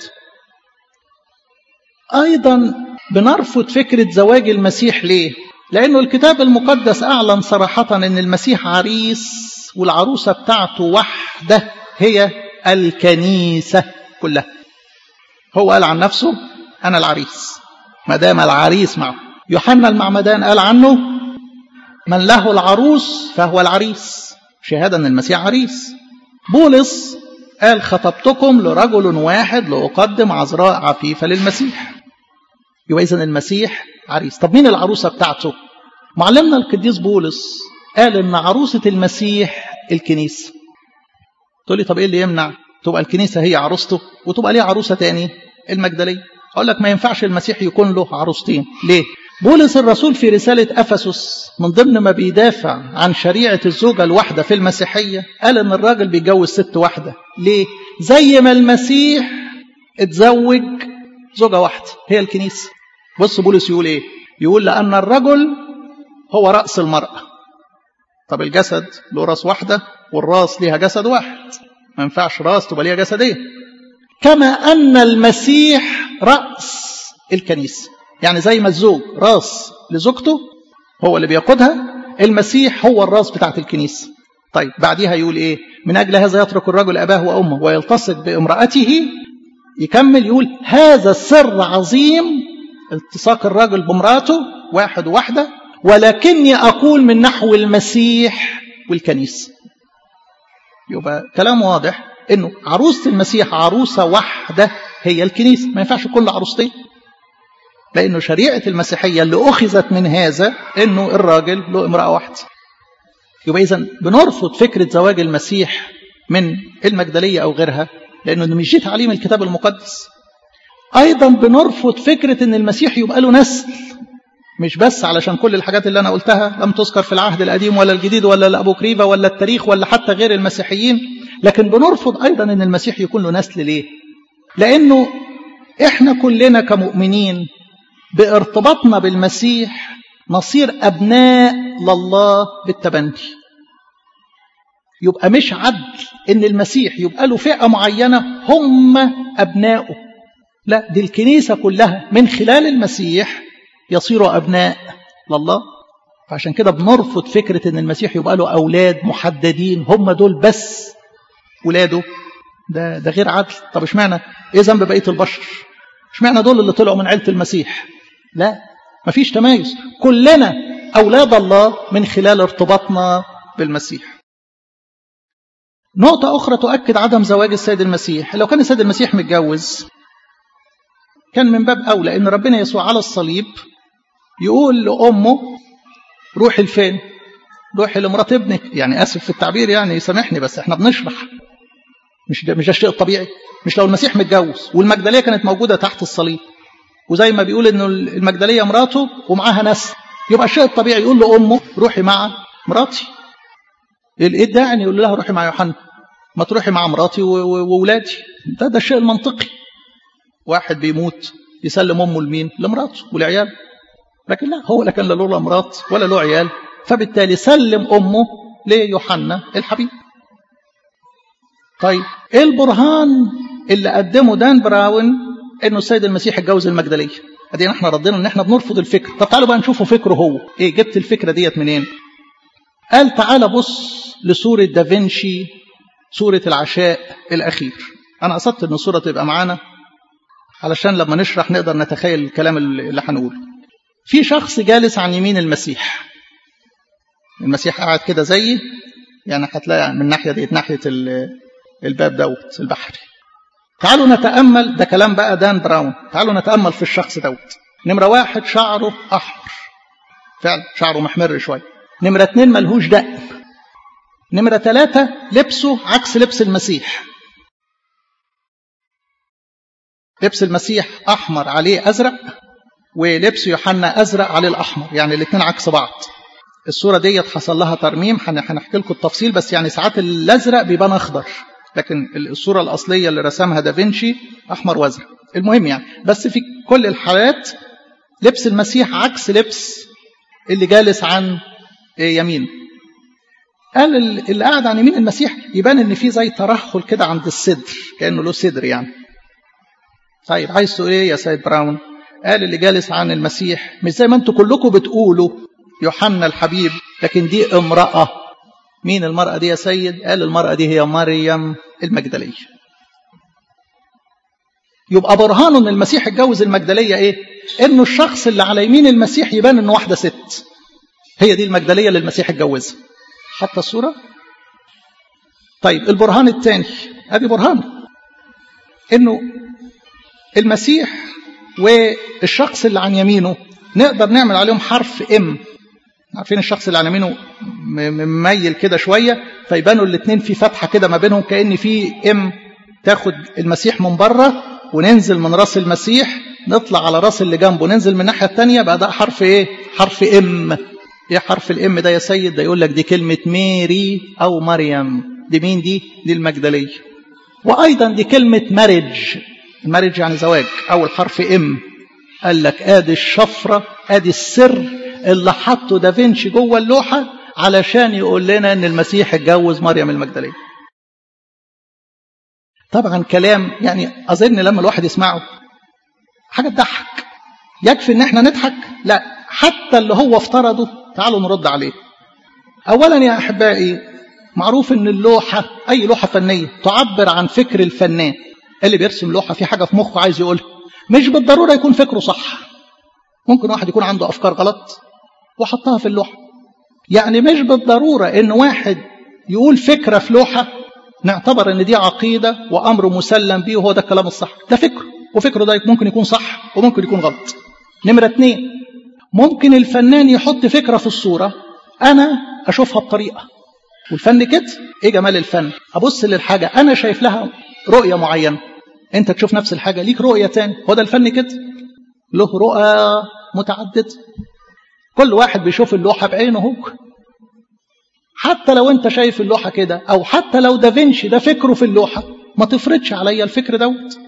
أيضا بنرفض فكرة زواج المسيح ليه؟ لأنه الكتاب المقدس أعلن صراحة أن المسيح عريس والعروسة بتاعته واحدة هي الكنيسة كلها هو قال عن نفسه أنا العريس ما دام العريس معه يوحنا المعمدان قال عنه من له العروس فهو العريس شهادة أن المسيح عريس بولس قال خطبتكم لرجل واحد لأقدم عذراء عفيفة للمسيح يبقى إذن المسيح عريس طب مين العروسة بتاعته معلمنا القديس بولس قال إن عروسة المسيح الكنيسة تقول لي طب إيه اللي يمنع تبقى الكنيسة هي عروسته وتبقى ليه عروسة تاني المجدلية أقول لك ما ينفعش المسيح يكون له عروستين ليه بولس الرسول في رسالة أفسس من ضمن ما بيدافع عن شريعة الزوجة الواحدة في المسيحية قال إن الراجل بيتجوز ست واحدة ليه؟ زي ما المسيح اتزوج زوجة واحدة هي الكنيسة بص بولس يقول إيه؟ يقول لأن الرجل هو رأس المرأة طب الجسد له راس واحدة والراس ليها جسد واحد ما ينفعش راس تبقى ليها جسدين كما أن المسيح رأس الكنيسة يعني زي ما الزوج راس لزوجته هو اللي بيقودها المسيح هو الراس بتاعت الكنيسة طيب بعديها يقول ايه من أجل هذا يترك الرجل أباه وأمه ويلتصق بامرأته يكمل يقول هذا السر عظيم التصاق الرجل بامرأته واحد وواحدة ولكني أقول من نحو المسيح والكنيسة يبقى كلام واضح انه عروسة المسيح عروسة واحدة هي الكنيسة ما ينفعش كل عروستين لأنه شريعة المسيحية اللي أخذت من هذا أنه الراجل له امرأة واحدة يبقى إذا بنرفض فكرة زواج المسيح من المجدلية أو غيرها لأنه مش دي تعليم الكتاب المقدس أيضا بنرفض فكرة أن المسيح يبقى له نسل مش بس علشان كل الحاجات اللي أنا قلتها لم تذكر في العهد القديم ولا الجديد ولا الأبوكريفة ولا التاريخ ولا حتى غير المسيحيين لكن بنرفض أيضا أن المسيح يكون له نسل ليه لأنه إحنا كلنا كمؤمنين بارتباطنا بالمسيح نصير أبناء لله بالتبني يبقى مش عدل إن المسيح يبقى له فئة معينة هم أبنائه لا دي الكنيسة كلها من خلال المسيح يصيروا أبناء لله فعشان كده بنرفض فكرة إن المسيح يبقى له أولاد محددين هم دول بس ولاده ده ده غير عدل طب اشمعنى ايه ذنب بقيه البشر اشمعنى دول اللي طلعوا من عيله المسيح لا مفيش تمايز كلنا أولاد الله من خلال ارتباطنا بالمسيح نقطة أخرى تؤكد عدم زواج السيد المسيح لو كان السيد المسيح متجوز كان من باب أولى إن ربنا يسوع على الصليب يقول لأمه روحي لفين روحي لمرات ابنك يعني آسف في التعبير يعني سامحني بس احنا بنشرح مش ده مش ده الشيء الطبيعي مش لو المسيح متجوز والمجدلية كانت موجودة تحت الصليب وزي ما بيقول انه المجدليه مراته ومعاها نسل يبقى الشيء الطبيعي يقول لامه روحي مع مراتي ايه الداعي ان يقول لها روحي مع يوحنا ما تروحي مع مراتي واولادي ده ده الشيء المنطقي واحد بيموت يسلم امه لمين لمراته ولعياله لكن لا هو لا كان لا له مرات ولا له عيال فبالتالي سلم امه ليوحنا الحبيب طيب ايه البرهان اللي قدمه دان براون انه السيد المسيح اتجوز المجدليه ادينا احنا ردينا ان احنا بنرفض الفكر طب تعالوا بقى نشوفوا فكره هو ايه جبت الفكره ديت منين قال تعالى بص لصوره دافنشي صوره العشاء الاخير انا قصدت ان الصوره تبقى معانا علشان لما نشرح نقدر نتخيل الكلام اللي هنقوله في شخص جالس عن يمين المسيح المسيح قاعد كده زيي يعني هتلاقي من الناحيه دي ناحيه الباب دوت البحري تعالوا نتامل ده كلام بقى دان براون تعالوا نتامل في الشخص دوت نمره واحد شعره احمر فعلا شعره محمر شويه نمره اتنين ملهوش دقن نمره ثلاثه لبسه عكس لبس المسيح لبس المسيح احمر عليه ازرق ولبس يوحنا ازرق عليه الاحمر يعني الاثنين عكس بعض الصوره ديت حصل لها ترميم هنحكي لكم التفصيل بس يعني ساعات الازرق بيبان اخضر لكن الصوره الاصليه اللي رسمها دافنشي احمر وازرق المهم يعني بس في كل الحالات لبس المسيح عكس لبس اللي جالس عن يمين قال اللي قاعد عن يمين المسيح يبان ان في زي ترهل كده عند الصدر كانه له صدر يعني طيب عايز تقول ايه يا سيد براون قال اللي جالس عن المسيح مش زي ما انتوا كلكم بتقولوا يوحنا الحبيب لكن دي امرأة مين المرأة دي يا سيد قال المرأة دي هي مريم المجدلية يبقى برهان ان المسيح اتجوز المجدلية ايه انه الشخص اللي على يمين المسيح يبان انه واحدة ست هي دي المجدلية اللي المسيح اتجوزها حتى الصورة طيب البرهان الثاني ادي برهان انه المسيح والشخص اللي عن يمينه نقدر نعمل عليهم حرف ام عارفين الشخص اللي عن يمينه مميل كده شويه فيبانوا الاثنين في فتحه كده ما بينهم كان في ام تاخد المسيح من بره وننزل من راس المسيح نطلع على راس اللي جنبه ننزل من الناحيه الثانيه بقى ده حرف ايه حرف ام ايه حرف الام ده يا سيد ده يقول لك دي كلمه ميري او مريم دي مين دي دي المجدليه وايضا دي كلمه مارج المارج يعني زواج اول حرف ام قال لك ادي الشفره ادي السر اللي حطه دافنشي جوه اللوحه علشان يقول لنا ان المسيح اتجوز مريم المجدليه طبعا كلام يعني اظن لما الواحد يسمعه حاجه تضحك يكفي ان احنا نضحك لا حتى اللي هو افترضه تعالوا نرد عليه اولا يا احبائي معروف ان اللوحه اي لوحه فنيه تعبر عن فكر الفنان اللي بيرسم لوحه في حاجه في مخه عايز يقولها مش بالضروره يكون فكره صح ممكن واحد يكون عنده افكار غلط وحطها في اللوحه يعني مش بالضروره ان واحد يقول فكره في لوحه نعتبر ان دي عقيده وامر مسلم به وهو ده الكلام الصح ده فكره وفكره ده ممكن يكون صح وممكن يكون غلط نمره اتنين ممكن الفنان يحط فكره في الصوره انا اشوفها بطريقه والفن كده ايه جمال الفن ابص للحاجه انا شايف لها رؤيه معينه انت تشوف نفس الحاجه ليك رؤيه تاني هو ده الفن كده له رؤى متعدده كل واحد بيشوف اللوحه بعينه هو حتى لو انت شايف اللوحه كده او حتى لو دافنشي ده فكره في اللوحه ما تفرضش عليا الفكر دوت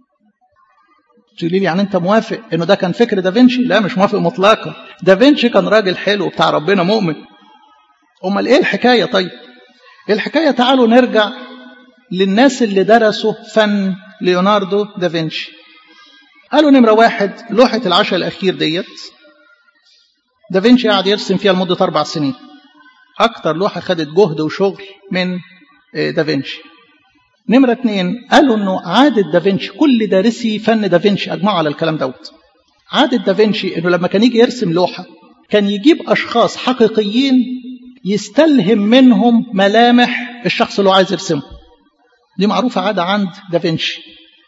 تقولي لي يعني انت موافق انه ده كان فكر دافنشي لا مش موافق مطلقا دافنشي كان راجل حلو بتاع ربنا مؤمن امال ايه الحكايه طيب الحكايه تعالوا نرجع للناس اللي درسوا فن ليوناردو دافنشي قالوا نمرة واحد لوحة العشاء الأخير ديت دافنشي قعد يرسم فيها لمدة أربع سنين أكتر لوحة خدت جهد وشغل من دافنشي نمرة اتنين قالوا إنه عادة دافنشي كل دارسي فن دافنشي أجمعوا على الكلام دوت عادة دافنشي إنه لما كان يجي يرسم لوحة كان يجيب أشخاص حقيقيين يستلهم منهم ملامح الشخص اللي هو عايز يرسمه دي معروفة عادة عند دافنشي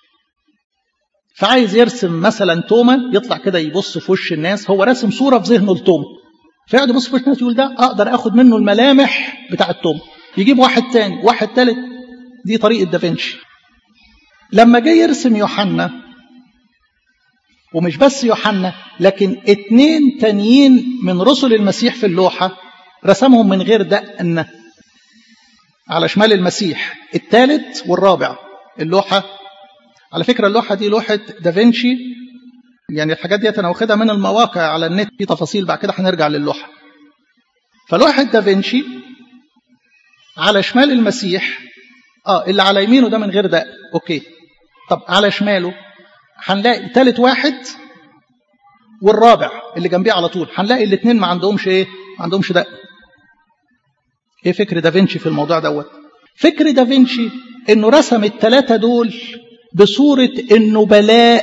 فعايز يرسم مثلا توما يطلع كده يبص في وش الناس هو راسم صورة في ذهنه لتوما فيقعد يبص في وش الناس يقول ده أقدر أخد منه الملامح بتاعة توما يجيب واحد تاني واحد تالت دي طريقة دافنشي لما جه يرسم يوحنا ومش بس يوحنا لكن اتنين تانيين من رسل المسيح في اللوحة رسمهم من غير دقن على شمال المسيح الثالث والرابع اللوحة على فكرة اللوحة دي لوحة دافنشي يعني الحاجات دي أنا واخدها من المواقع على النت في تفاصيل بعد كده هنرجع للوحة فلوحة دافنشي على شمال المسيح اه اللي على يمينه ده من غير دق اوكي طب على شماله هنلاقي ثالث واحد والرابع اللي جنبيه على طول هنلاقي الاثنين ما عندهمش ايه ما عندهمش دق ايه فكر دافنشي في الموضوع دوت فكر دافنشي انه رسم الثلاثه دول بصوره النبلاء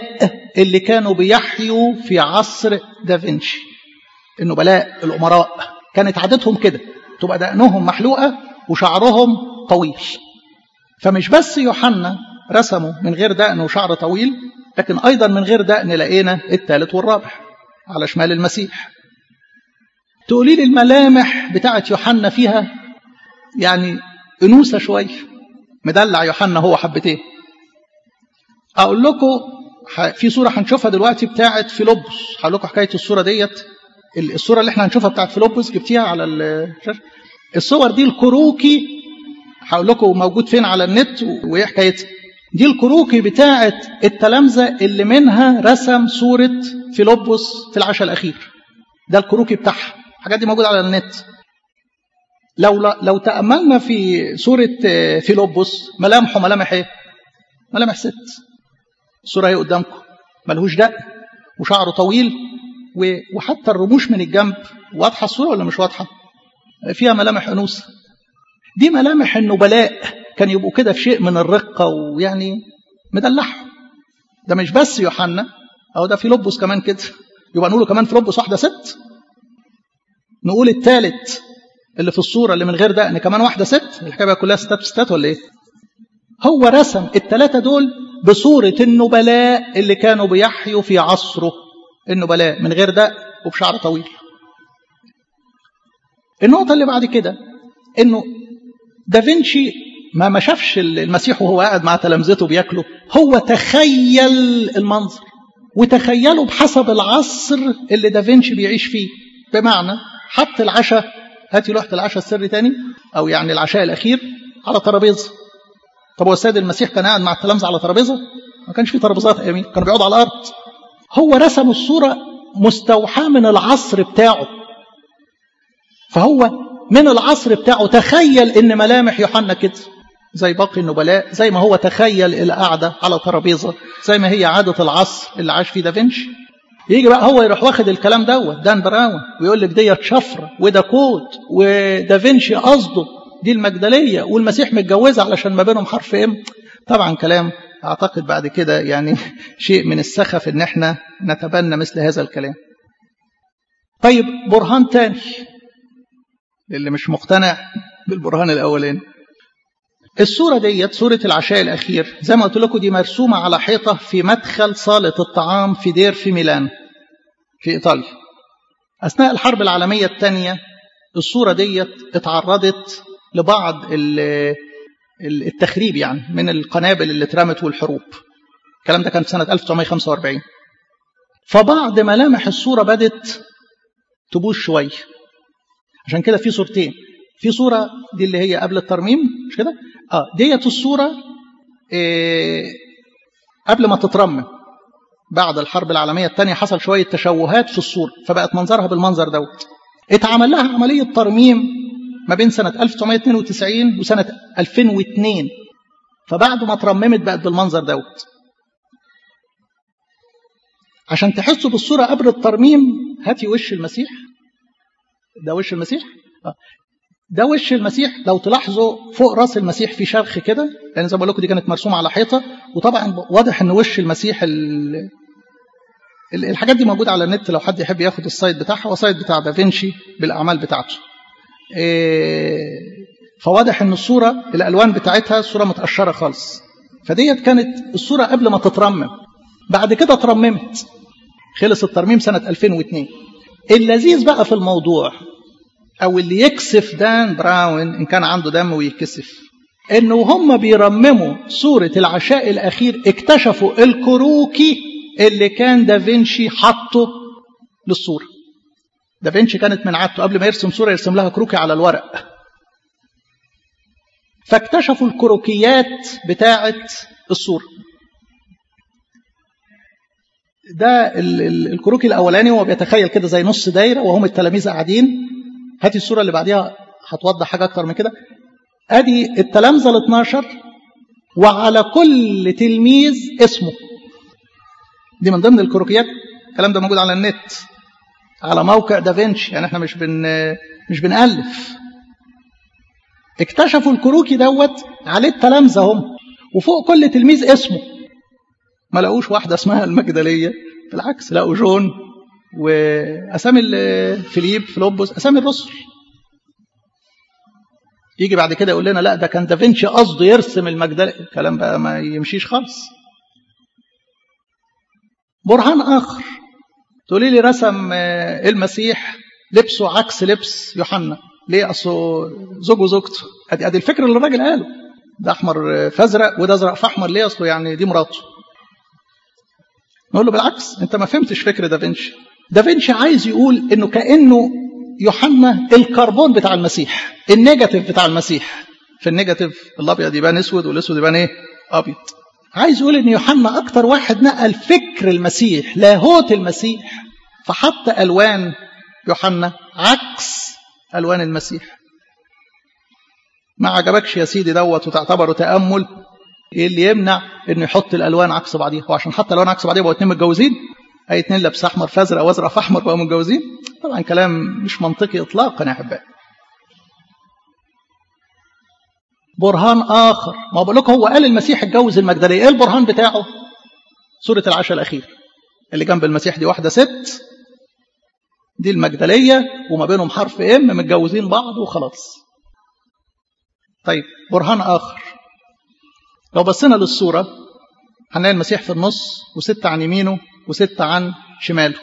اللي كانوا بيحيوا في عصر دافنشي النبلاء الأمراء كانت عادتهم كده تبقى دقنهم محلوقة وشعرهم طويل فمش بس يوحنا رسموا من غير دقن وشعر طويل لكن أيضا من غير دقن لقينا الثالث والرابع على شمال المسيح تقولي لي الملامح بتاعت يوحنا فيها يعني أنوثة شوية مدلع يوحنا هو حبتين أقول لكم في صورة هنشوفها دلوقتي بتاعت فيلبس هقول لكم حكاية الصورة ديت الصورة اللي احنا هنشوفها بتاعت فيلبس جبتيها على الشاشة الصور دي الكروكي هقول لكم موجود فين على النت وايه حكايتها دي الكروكي بتاعت التلامذة اللي منها رسم صورة فيلبس في العشاء الأخير ده الكروكي بتاعها الحاجات دي موجودة على النت لو لو تأملنا في صورة فيلبس ملامحه ملامح ايه؟ ملامح ست الصورة اهي قدامكم ملهوش دق وشعره طويل وحتى الرموش من الجنب واضحة الصورة ولا مش واضحة؟ فيها ملامح أنوثة دي ملامح النبلاء كان يبقوا كده في شيء من الرقة ويعني مدلعهم ده مش بس يوحنا أو ده فيلبس كمان كده يبقى نقوله كمان فيلبس واحدة ست نقول الثالث اللي في الصورة اللي من غير دقن كمان واحدة ست الحكاية بقى كلها ستات في ستات ولا ايه هو رسم الثلاثة دول بصورة النبلاء اللي كانوا بيحيوا في عصره النبلاء من غير دقن وبشعر طويل النقطة اللي بعد كده انه دافنشي ما ما شافش المسيح وهو قاعد مع تلامذته بياكلوا هو تخيل المنظر وتخيله بحسب العصر اللي دافنشي بيعيش فيه بمعنى حط العشاء هاتي لوحة العشاء السري تاني أو يعني العشاء الأخير على ترابيزة طب هو السيد المسيح كان قاعد مع التلامذة على ترابيزة ما كانش في ترابيزات أيامين كانوا بيقعدوا على الأرض هو رسم الصورة مستوحاة من العصر بتاعه فهو من العصر بتاعه تخيل ان ملامح يوحنا كده زي باقي النبلاء زي ما هو تخيل القعدة على ترابيزة زي ما هي عادة العصر اللي عاش فيه دافنشي يجي بقى هو يروح واخد الكلام دوت دان براون ويقول لك ديت شفرة وده كوت ودافنشي قصده دي المجدلية والمسيح متجوزة علشان ما بينهم حرف ام طبعا كلام اعتقد بعد كده يعني شيء من السخف ان احنا نتبنى مثل هذا الكلام طيب برهان تاني للي مش مقتنع بالبرهان الأولاني الصورة ديت صورة العشاء الأخير زي ما قلت لكم دي مرسومة على حيطة في مدخل صالة الطعام في دير في ميلان في إيطاليا أثناء الحرب العالمية الثانية الصورة ديت اتعرضت لبعض التخريب يعني من القنابل اللي اترمت والحروب الكلام ده كان في سنة 1945 فبعض ملامح الصورة بدت تبوش شويه عشان كده في صورتين في صورة دي اللي هي قبل الترميم مش كده اه ديت الصورة إيه قبل ما تترمم بعد الحرب العالمية الثانية حصل شوية تشوهات في الصورة فبقت منظرها بالمنظر دوت اتعمل لها عملية ترميم ما بين سنة 1992 وسنة 2002 فبعد ما اترممت بقت بالمنظر دوت عشان تحسوا بالصورة قبل الترميم هاتي وش المسيح ده وش المسيح ده وش المسيح لو تلاحظوا فوق راس المسيح في شرخ كده لان يعني زي ما بقول لكم دي كانت مرسومه على حيطه وطبعا واضح ان وش المسيح ال... الحاجات دي موجوده على النت لو حد يحب ياخد السايت بتاعها هو سايت بتاع دافنشي بالاعمال بتاعته إيه... فواضح ان الصوره الالوان بتاعتها صوره متقشره خالص فديت كانت الصوره قبل ما تترمم بعد كده اترممت خلص الترميم سنه 2002 اللذيذ بقى في الموضوع او اللي يكسف دان براون ان كان عنده دم ويكسف انه هم بيرمموا صورة العشاء الاخير اكتشفوا الكروكي اللي كان دافنشي حطه للصورة دافنشي كانت من عادته قبل ما يرسم صورة يرسم لها كروكي على الورق فاكتشفوا الكروكيات بتاعة الصورة ده الكروكي الاولاني هو بيتخيل كده زي نص دايره وهم التلاميذ قاعدين هاتي الصوره اللي بعديها هتوضح حاجه اكتر من كده ادي التلامذه ال 12 وعلى كل تلميذ اسمه دي من ضمن الكروكيات الكلام ده موجود على النت على موقع دافنشي يعني احنا مش بن مش بنالف اكتشفوا الكروكي دوت عليه التلامذه هم وفوق كل تلميذ اسمه ما لقوش واحدة اسمها المجدلية بالعكس لقوا جون وأسامي فيليب فيلبس أسامي الرسل يجي بعد كده يقول لنا لا ده كان دافنشي قصده يرسم المجدلية الكلام بقى ما يمشيش خالص برهان آخر تقولي لي رسم المسيح لبسه عكس لبس يوحنا ليه اصله زوج وزوجته ادي ادي الفكر اللي الراجل قاله ده احمر فازرق وده ازرق فاحمر ليه اصله يعني دي مراته نقول له بالعكس انت ما فهمتش فكر دافنشي دافنشي عايز يقول انه كانه يوحنا الكربون بتاع المسيح النيجاتيف بتاع المسيح في النيجاتيف الابيض يبان اسود والاسود يبان ايه ابيض عايز يقول ان يوحنا اكتر واحد نقل فكر المسيح لاهوت المسيح فحط الوان يوحنا عكس الوان المسيح ما عجبكش يا سيدي دوت وتعتبره تامل ايه اللي يمنع انه يحط الالوان عكس بعضيها هو عشان حط الالوان عكس بعضيها بقوا اتنين متجوزين اي اتنين لابس احمر فازرق وازرق فاحمر بقوا متجوزين طبعا كلام مش منطقي اطلاقا يا احبائي برهان اخر ما بقول لكم هو قال المسيح اتجوز المجدليه ايه البرهان بتاعه سوره العشاء الاخير اللي جنب المسيح دي واحده ست دي المجدليه وما بينهم حرف ام متجوزين بعض وخلاص طيب برهان اخر لو بصينا للصوره هنلاقي المسيح في النص وستة عن يمينه وستة عن شماله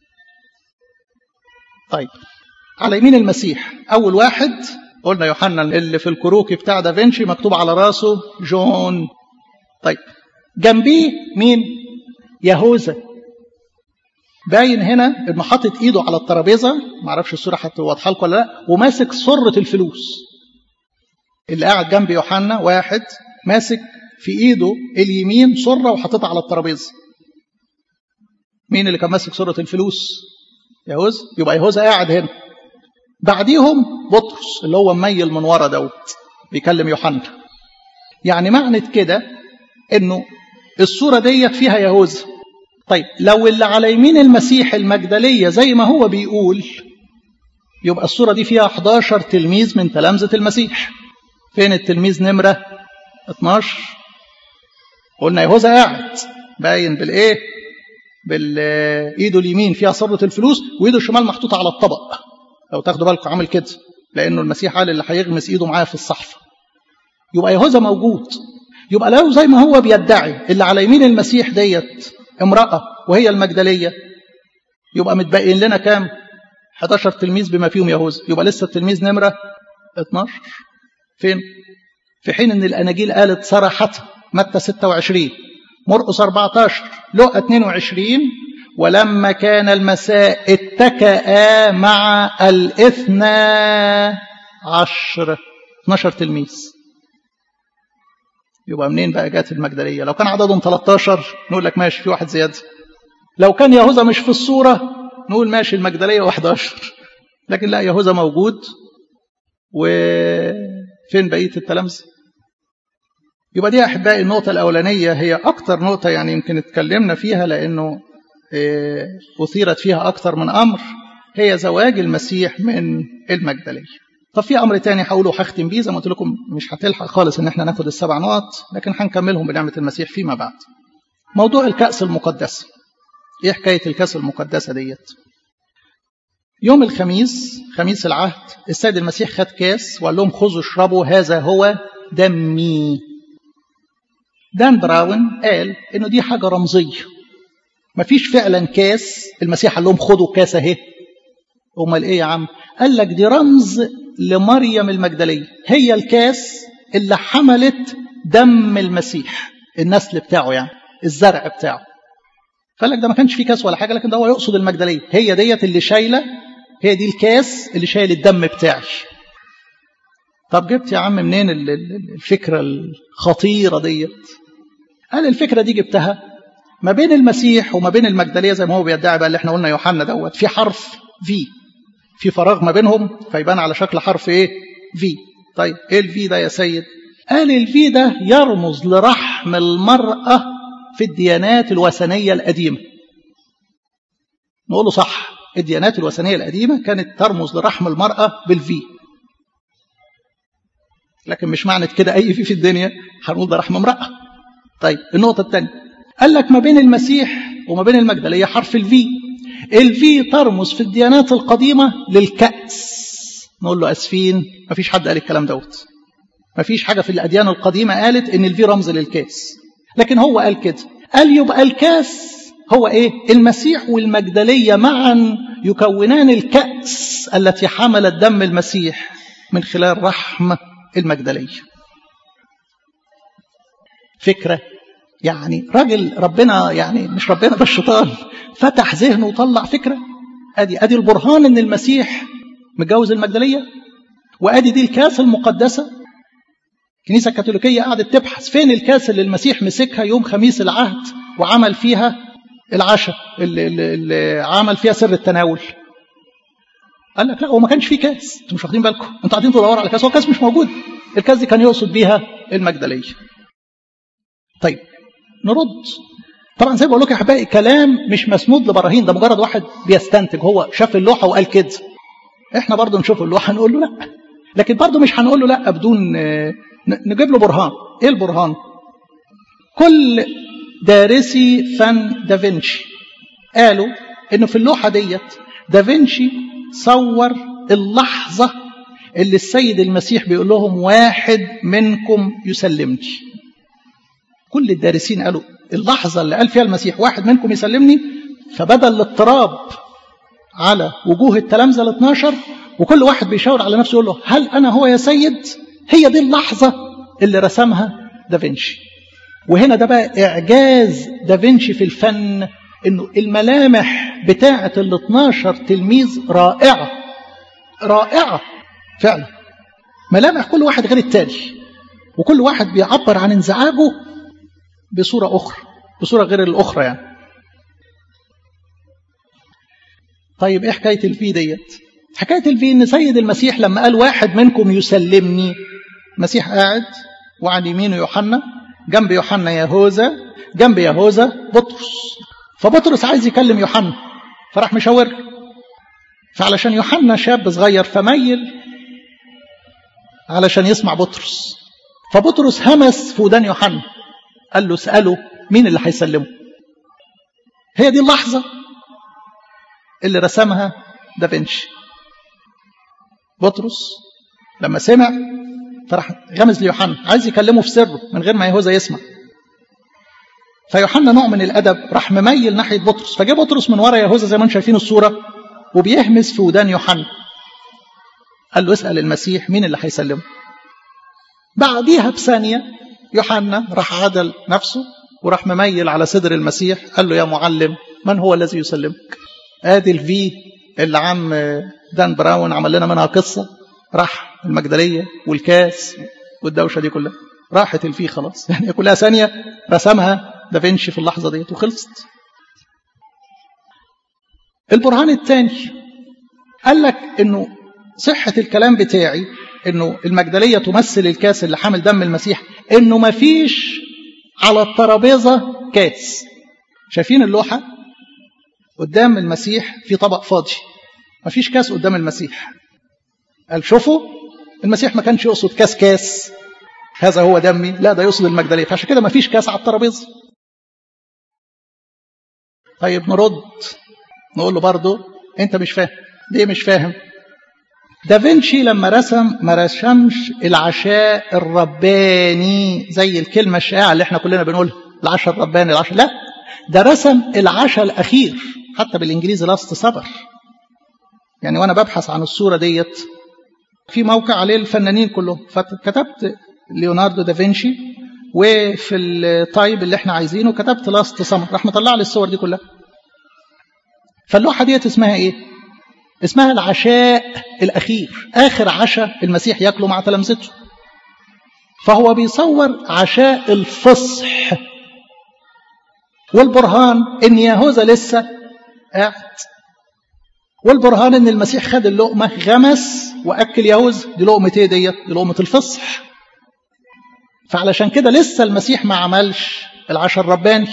طيب على يمين المسيح أول واحد قلنا يوحنا اللي في الكروكي بتاع دافنشي مكتوب على راسه جون طيب جنبيه مين يهوذا باين هنا انه حاطط ايده على الترابيزه ما اعرفش الصوره هتوضحها لكم ولا لا وماسك سره الفلوس اللي قاعد جنب يوحنا واحد ماسك في ايده اليمين سره وحاططها على الترابيزه مين اللي كان ماسك سره الفلوس يهوذا يبقى يهوذا قاعد هنا بعديهم بطرس اللي هو مميل من ورا دوت بيكلم يوحنا يعني معنى كده انه الصوره ديت فيها يهوذا طيب لو اللي على يمين المسيح المجدليه زي ما هو بيقول يبقى الصوره دي فيها 11 تلميذ من تلامذه المسيح فين التلميذ نمره 12 قلنا يهوذا قاعد باين بالايه بالايده اليمين فيها صرة الفلوس وايده الشمال محطوطه على الطبق لو تاخدوا بالكم عامل كده لانه المسيح قال اللي هيغمس ايده معايا في الصحفه يبقى يهوذا موجود يبقى لو زي ما هو بيدعي اللي على يمين المسيح ديت امراه وهي المجدليه يبقى متبقين لنا كام 11 تلميذ بما فيهم يهوذا يبقى لسه التلميذ نمره 12 فين في حين ان الاناجيل قالت صراحه متى 26 مرقس 14 لقى 22 ولما كان المساء اتكأ مع الاثنى عشر 12 تلميذ يبقى منين بقى جات المجدلية لو كان عددهم 13 نقول لك ماشي في واحد زيادة لو كان يهوذا مش في الصورة نقول ماشي المجدلية 11 لكن لا يهوذا موجود وفين بقية التلامذة يبقى دي أحبائي النقطة الأولانية هي أكتر نقطة يعني يمكن اتكلمنا فيها لأنه أثيرت فيها أكتر من أمر هي زواج المسيح من المجدلية طب في أمر تاني هقوله وهختم بيه زي ما قلت لكم مش هتلحق خالص إن احنا ناخد السبع نقط لكن هنكملهم بنعمة المسيح فيما بعد موضوع الكأس المقدسة إيه حكاية الكأس المقدسة ديت يوم الخميس خميس العهد السيد المسيح خد كاس وقال لهم خذوا اشربوا هذا هو دمي دان براون قال انه دي حاجه رمزيه مفيش فعلا كاس المسيح قال لهم خدوا كاس اهي امال ايه يا عم قال لك دي رمز لمريم المجدليه هي الكاس اللي حملت دم المسيح النسل بتاعه يعني الزرع بتاعه قال لك ده ما كانش فيه كاس ولا حاجه لكن ده هو يقصد المجدليه هي ديت اللي شايله هي دي الكاس اللي شايل الدم بتاعي طب جبت يا عم منين الفكره الخطيره ديت قال الفكره دي جبتها ما بين المسيح وما بين المجدليه زي ما هو بيدعي بقى اللي احنا قلنا يوحنا دوت في حرف في في فراغ ما بينهم فيبان على شكل حرف ايه في طيب ايه الفي ده يا سيد قال الفي ده يرمز لرحم المراه في الديانات الوثنيه القديمه نقول له صح الديانات الوثنيه القديمه كانت ترمز لرحم المراه بالفي لكن مش معنى كده اي في في الدنيا هنقول ده رحم امراه طيب النقطه الثانيه قال لك ما بين المسيح وما بين المجدلية حرف الفي الفي ترمز في الديانات القديمة للكأس نقول له أسفين ما فيش حد قال الكلام دوت ما فيش حاجة في الأديان القديمة قالت إن الفي رمز للكاس لكن هو قال كده قال يبقى الكاس هو إيه المسيح والمجدلية معا يكونان الكأس التي حملت دم المسيح من خلال رحم المجدلية فكرة يعني راجل ربنا يعني مش ربنا ده الشيطان فتح ذهنه وطلع فكرة ادي ادي البرهان ان المسيح متجوز المجدلية وادي دي الكاس المقدسة الكنيسة الكاثوليكية قعدت تبحث فين الكاس اللي المسيح مسكها يوم خميس العهد وعمل فيها العشاء اللي, اللي, اللي عمل فيها سر التناول قال لك لا هو ما كانش فيه كاس انتوا مش واخدين بالكم انتوا قاعدين تدوروا على كاس هو الكاس مش موجود الكاس دي كان يقصد بيها المجدليه طيب نرد طبعا زي ما بقول لكم يا احبائي كلام مش مسنود لبراهين ده مجرد واحد بيستنتج هو شاف اللوحه وقال كده احنا برضه نشوف اللوحه نقول له لا لكن برضه مش هنقول له لا بدون نجيب له برهان ايه البرهان كل دارسي فن دافنشي قالوا انه في اللوحه ديت دافنشي صور اللحظه اللي السيد المسيح بيقول لهم واحد منكم يسلمني كل الدارسين قالوا اللحظة اللي قال فيها المسيح واحد منكم يسلمني فبدأ الاضطراب على وجوه التلامذة ال 12 وكل واحد بيشاور على نفسه يقول له هل أنا هو يا سيد؟ هي دي اللحظة اللي رسمها دافنشي وهنا ده بقى إعجاز دافنشي في الفن إنه الملامح بتاعة ال 12 تلميذ رائعة رائعة فعلا ملامح كل واحد غير التاني وكل واحد بيعبر عن انزعاجه بصورة أخرى بصورة غير الأخرى يعني طيب إيه حكاية الفي ديت حكاية الفي إن سيد المسيح لما قال واحد منكم يسلمني المسيح قاعد وعن يمينه يوحنا جنب يوحنا يهوذا جنب يهوذا بطرس فبطرس عايز يكلم يوحنا فراح مشاور فعلشان يوحنا شاب صغير فميل علشان يسمع بطرس فبطرس همس في ودان يوحنا قال له اسأله مين اللي هيسلمه هي دي اللحظة اللي رسمها دافنشي بطرس لما سمع فراح غمز ليوحنا عايز يكلمه في سره من غير ما يهوذا يسمع فيوحنا نوع من الادب راح مميل ناحيه بطرس فجاء بطرس من ورا يهوذا زي ما انتم شايفين الصوره وبيهمس في ودان يوحنا قال له اسال المسيح مين اللي هيسلمه بعديها بثانيه يوحنا راح عدل نفسه وراح مميل على صدر المسيح قال له يا معلم من هو الذي يسلمك ادي الفي اللي عم دان براون عمل لنا منها قصه راح المجدليه والكاس والدوشه دي كلها راحت الفي خلاص يعني كلها ثانيه رسمها دافنشي في اللحظه ديت وخلصت البرهان الثاني قال لك انه صحه الكلام بتاعي انه المجدليه تمثل الكاس اللي حامل دم المسيح انه ما فيش على الترابيزه كاس شايفين اللوحه قدام المسيح في طبق فاضي ما فيش كاس قدام المسيح قال شوفوا المسيح ما كانش يقصد كاس كاس هذا هو دمي لا ده يقصد المجدليه فعشان كده ما فيش كاس على الترابيزه طيب نرد نقول له برضه انت مش فاهم ليه مش فاهم دافنشي لما رسم ما رسمش العشاء الرباني زي الكلمة الشائعة اللي احنا كلنا بنقولها العشاء الرباني العشاء لا ده رسم العشاء الأخير حتى بالإنجليزي لاست صبر يعني وأنا ببحث عن الصورة ديت في موقع عليه الفنانين كلهم فكتبت ليوناردو دافنشي وفي التايب اللي احنا عايزينه كتبت لاست سمر راح مطلع لي الصور دي كلها فاللوحة ديت اسمها ايه اسمها العشاء الأخير آخر عشاء المسيح ياكله مع تلامذته فهو بيصور عشاء الفصح والبرهان ان يهوذا لسه قاعد والبرهان ان المسيح خد اللقمه غمس واكل يهوذا دي لقمه ايه ديت دي لقمه الفصح فعلشان كده لسه المسيح ما عملش العشاء الرباني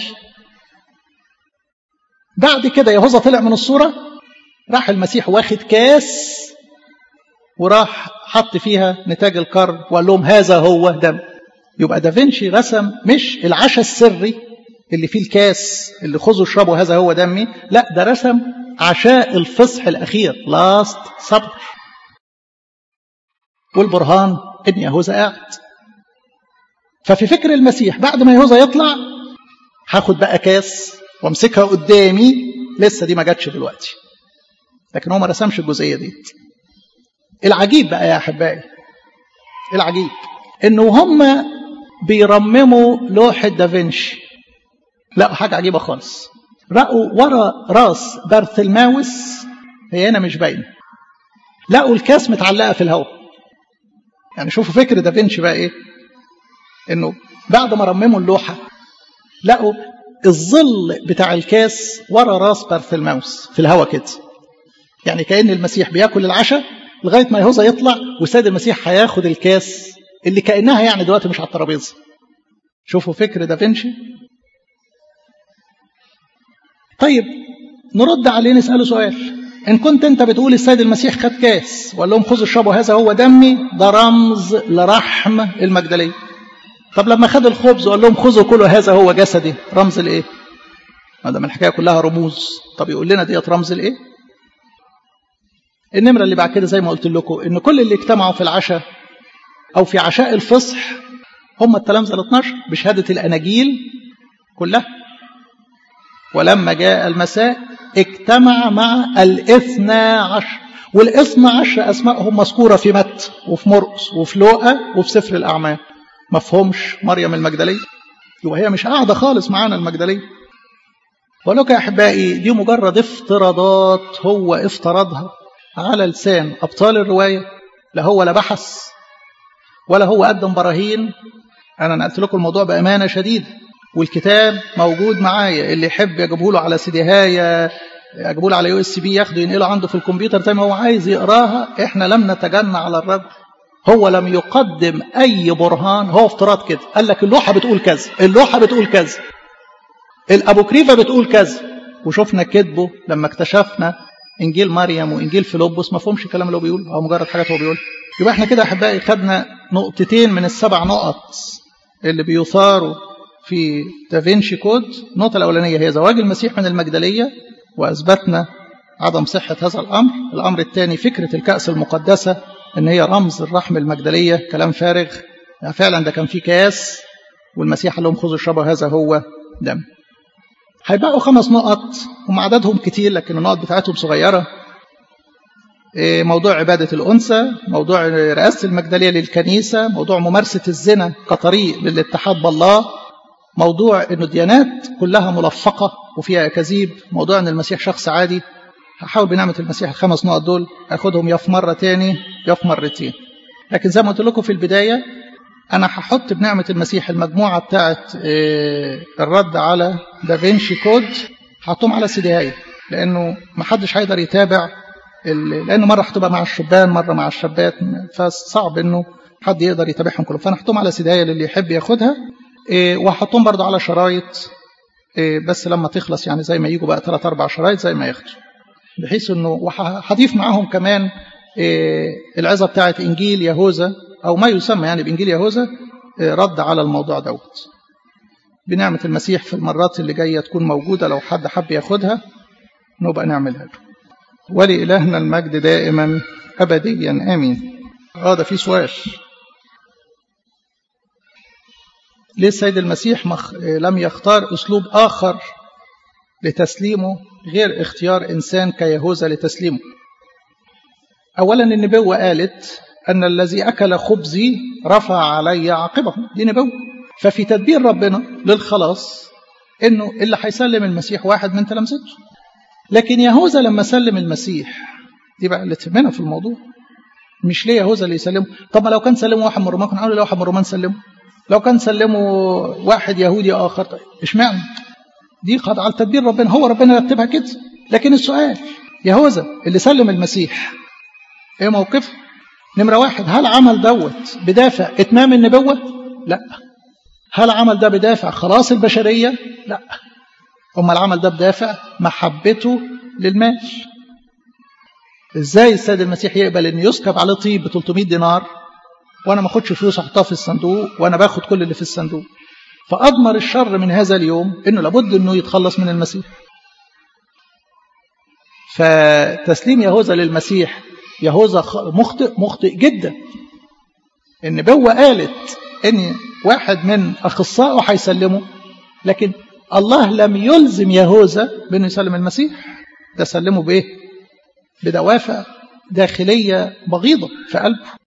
بعد كده يهوذا طلع من الصوره راح المسيح واخد كاس وراح حط فيها نتاج القرن وقال لهم هذا هو دم يبقى دافنشي رسم مش العشاء السري اللي فيه الكاس اللي خذوا اشربوا هذا هو دمي لا ده رسم عشاء الفصح الأخير لاست صبر والبرهان إن يهوذا قاعد ففي فكر المسيح بعد ما يهوذا يطلع هاخد بقى كاس وامسكها قدامي لسه دي ما جاتش دلوقتي لكن هو ما رسمش الجزئيه دي العجيب بقى يا احبائي العجيب انه هم بيرمموا لوحه دافنشي لقوا حاجه عجيبه خالص لقوا ورا راس بارثلماوس هي هنا مش باينه لقوا الكاس متعلقه في الهواء يعني شوفوا فكر دافنشي بقى ايه انه بعد ما رمموا اللوحه لقوا الظل بتاع الكاس ورا راس بارثلماوس في الهواء كده يعني كأن المسيح بياكل العشاء لغاية ما يهوذا يطلع والسيد المسيح هياخد الكاس اللي كأنها يعني دلوقتي مش على الترابيزة شوفوا فكر دافنشي طيب نرد عليه نسأله سؤال إن كنت أنت بتقول السيد المسيح خد كاس وقال لهم خذوا اشربوا هذا هو دمي ده رمز لرحم المجدلية طب لما خد الخبز وقال لهم خذوا كلوا هذا هو جسدي رمز لايه ما دام الحكايه كلها رموز طب يقول لنا ديت رمز لايه النمره اللي بعد كده زي ما قلت لكم ان كل اللي اجتمعوا في العشاء او في عشاء الفصح هم التلامذه ال 12 بشهاده الاناجيل كلها ولما جاء المساء اجتمع مع الاثنى عشر والاثنى عشر اسمائهم مذكوره في مت وفي مرقس وفي لوقا وفي سفر الاعمال مفهومش مريم المجدلية يبقى هي مش قاعدة خالص معانا المجدلية ولك يا أحبائي دي مجرد افتراضات هو افترضها على لسان أبطال الرواية لا هو لا بحث ولا هو قدم براهين أنا نقلت لكم الموضوع بأمانة شديدة والكتاب موجود معايا اللي يحب يجيبه له على سيديهاية يجيبه له على يو اس بي ياخده ينقله عنده في الكمبيوتر زي ما هو عايز يقراها احنا لم نتجنى على الرجل هو لم يقدم أي برهان هو افتراض كده قال لك اللوحة بتقول كذا اللوحة بتقول كذا الأبوكريفة بتقول كذا وشفنا كذبه لما اكتشفنا إنجيل مريم وإنجيل فيلبس ما فهمش الكلام اللي هو بيقول أو مجرد حاجات هو بيقول يبقى احنا كده أحبائي خدنا نقطتين من السبع نقط اللي بيثاروا في دافنشي كود النقطة الأولانية هي زواج المسيح من المجدلية وأثبتنا عدم صحة هذا الأمر الأمر الثاني فكرة الكأس المقدسة ان هي رمز الرحم المجدليه كلام فارغ يعني فعلا ده كان في كاس والمسيح قال لهم خذوا اشربوا هذا هو دم هيبقوا خمس نقط هم عددهم كتير لكن النقط بتاعتهم صغيره موضوع عبادة الأنثى موضوع رئاسة المجدلية للكنيسة موضوع ممارسة الزنا كطريق للاتحاد بالله موضوع أن الديانات كلها ملفقة وفيها أكاذيب موضوع أن المسيح شخص عادي هحاول بنعمة المسيح الخمس نقط دول أخدهم يا في مرة تاني يا في مرتين لكن زي ما قلت لكم في البداية أنا هحط بنعمة المسيح المجموعة بتاعت الرد على دافنشي كود هحطهم على سيديهاية لأنه ما حدش هيقدر يتابع لأنه مرة هتبقى مع الشبان مرة مع الشابات فصعب إنه حد يقدر يتابعهم كلهم فأنا هحطهم على سيديهاية للي يحب ياخدها وهحطهم برضه على شرايط بس لما تخلص يعني زي ما يجوا بقى ثلاث أربع شرايط زي ما ياخدوا بحيث انه وهضيف معاهم كمان العظه بتاعت انجيل يهوذا او ما يسمى يعني بانجيل يهوذا رد على الموضوع دوت بنعمه المسيح في المرات اللي جايه تكون موجوده لو حد حب ياخدها نبقى نعملها له ولإلهنا المجد دائما ابديا امين اه ده في سؤال ليه السيد المسيح مخ... لم يختار اسلوب اخر لتسليمه غير اختيار إنسان كيهوذا لتسليمه أولا النبوة قالت أن الذي أكل خبزي رفع علي عاقبه دي نبوة ففي تدبير ربنا للخلاص أنه اللي هيسلم المسيح واحد من تلامذته لكن يهوذا لما سلم المسيح دي بقى اللي تهمنا في الموضوع مش ليه يهوذا اللي يسلمه طب ما لو كان سلمه واحد من الرومان كنا نقول لو واحد من الرومان سلمه لو كان سلمه واحد يهودي آخر طيب اشمعنى دي خاضعة لتدبير ربنا هو ربنا رتبها كده لكن السؤال يهوذا اللي سلم المسيح ايه موقفه نمرة واحد هل عمل دوت بدافع اتمام النبوة لا هل عمل ده بدافع خلاص البشرية لا أما العمل ده بدافع محبته للمال ازاي السيد المسيح يقبل ان يسكب عليه طيب ب 300 دينار وانا ما اخدش فلوس احطها في الصندوق وانا باخد كل اللي في الصندوق فأضمر الشر من هذا اليوم أنه لابد أنه يتخلص من المسيح فتسليم يهوذا للمسيح يهوذا مخطئ مخطئ جدا النبوة قالت ان واحد من اخصائه هيسلمه لكن الله لم يلزم يهوذا بانه يسلم المسيح ده سلمه بايه بدوافع داخليه بغيضه في قلبه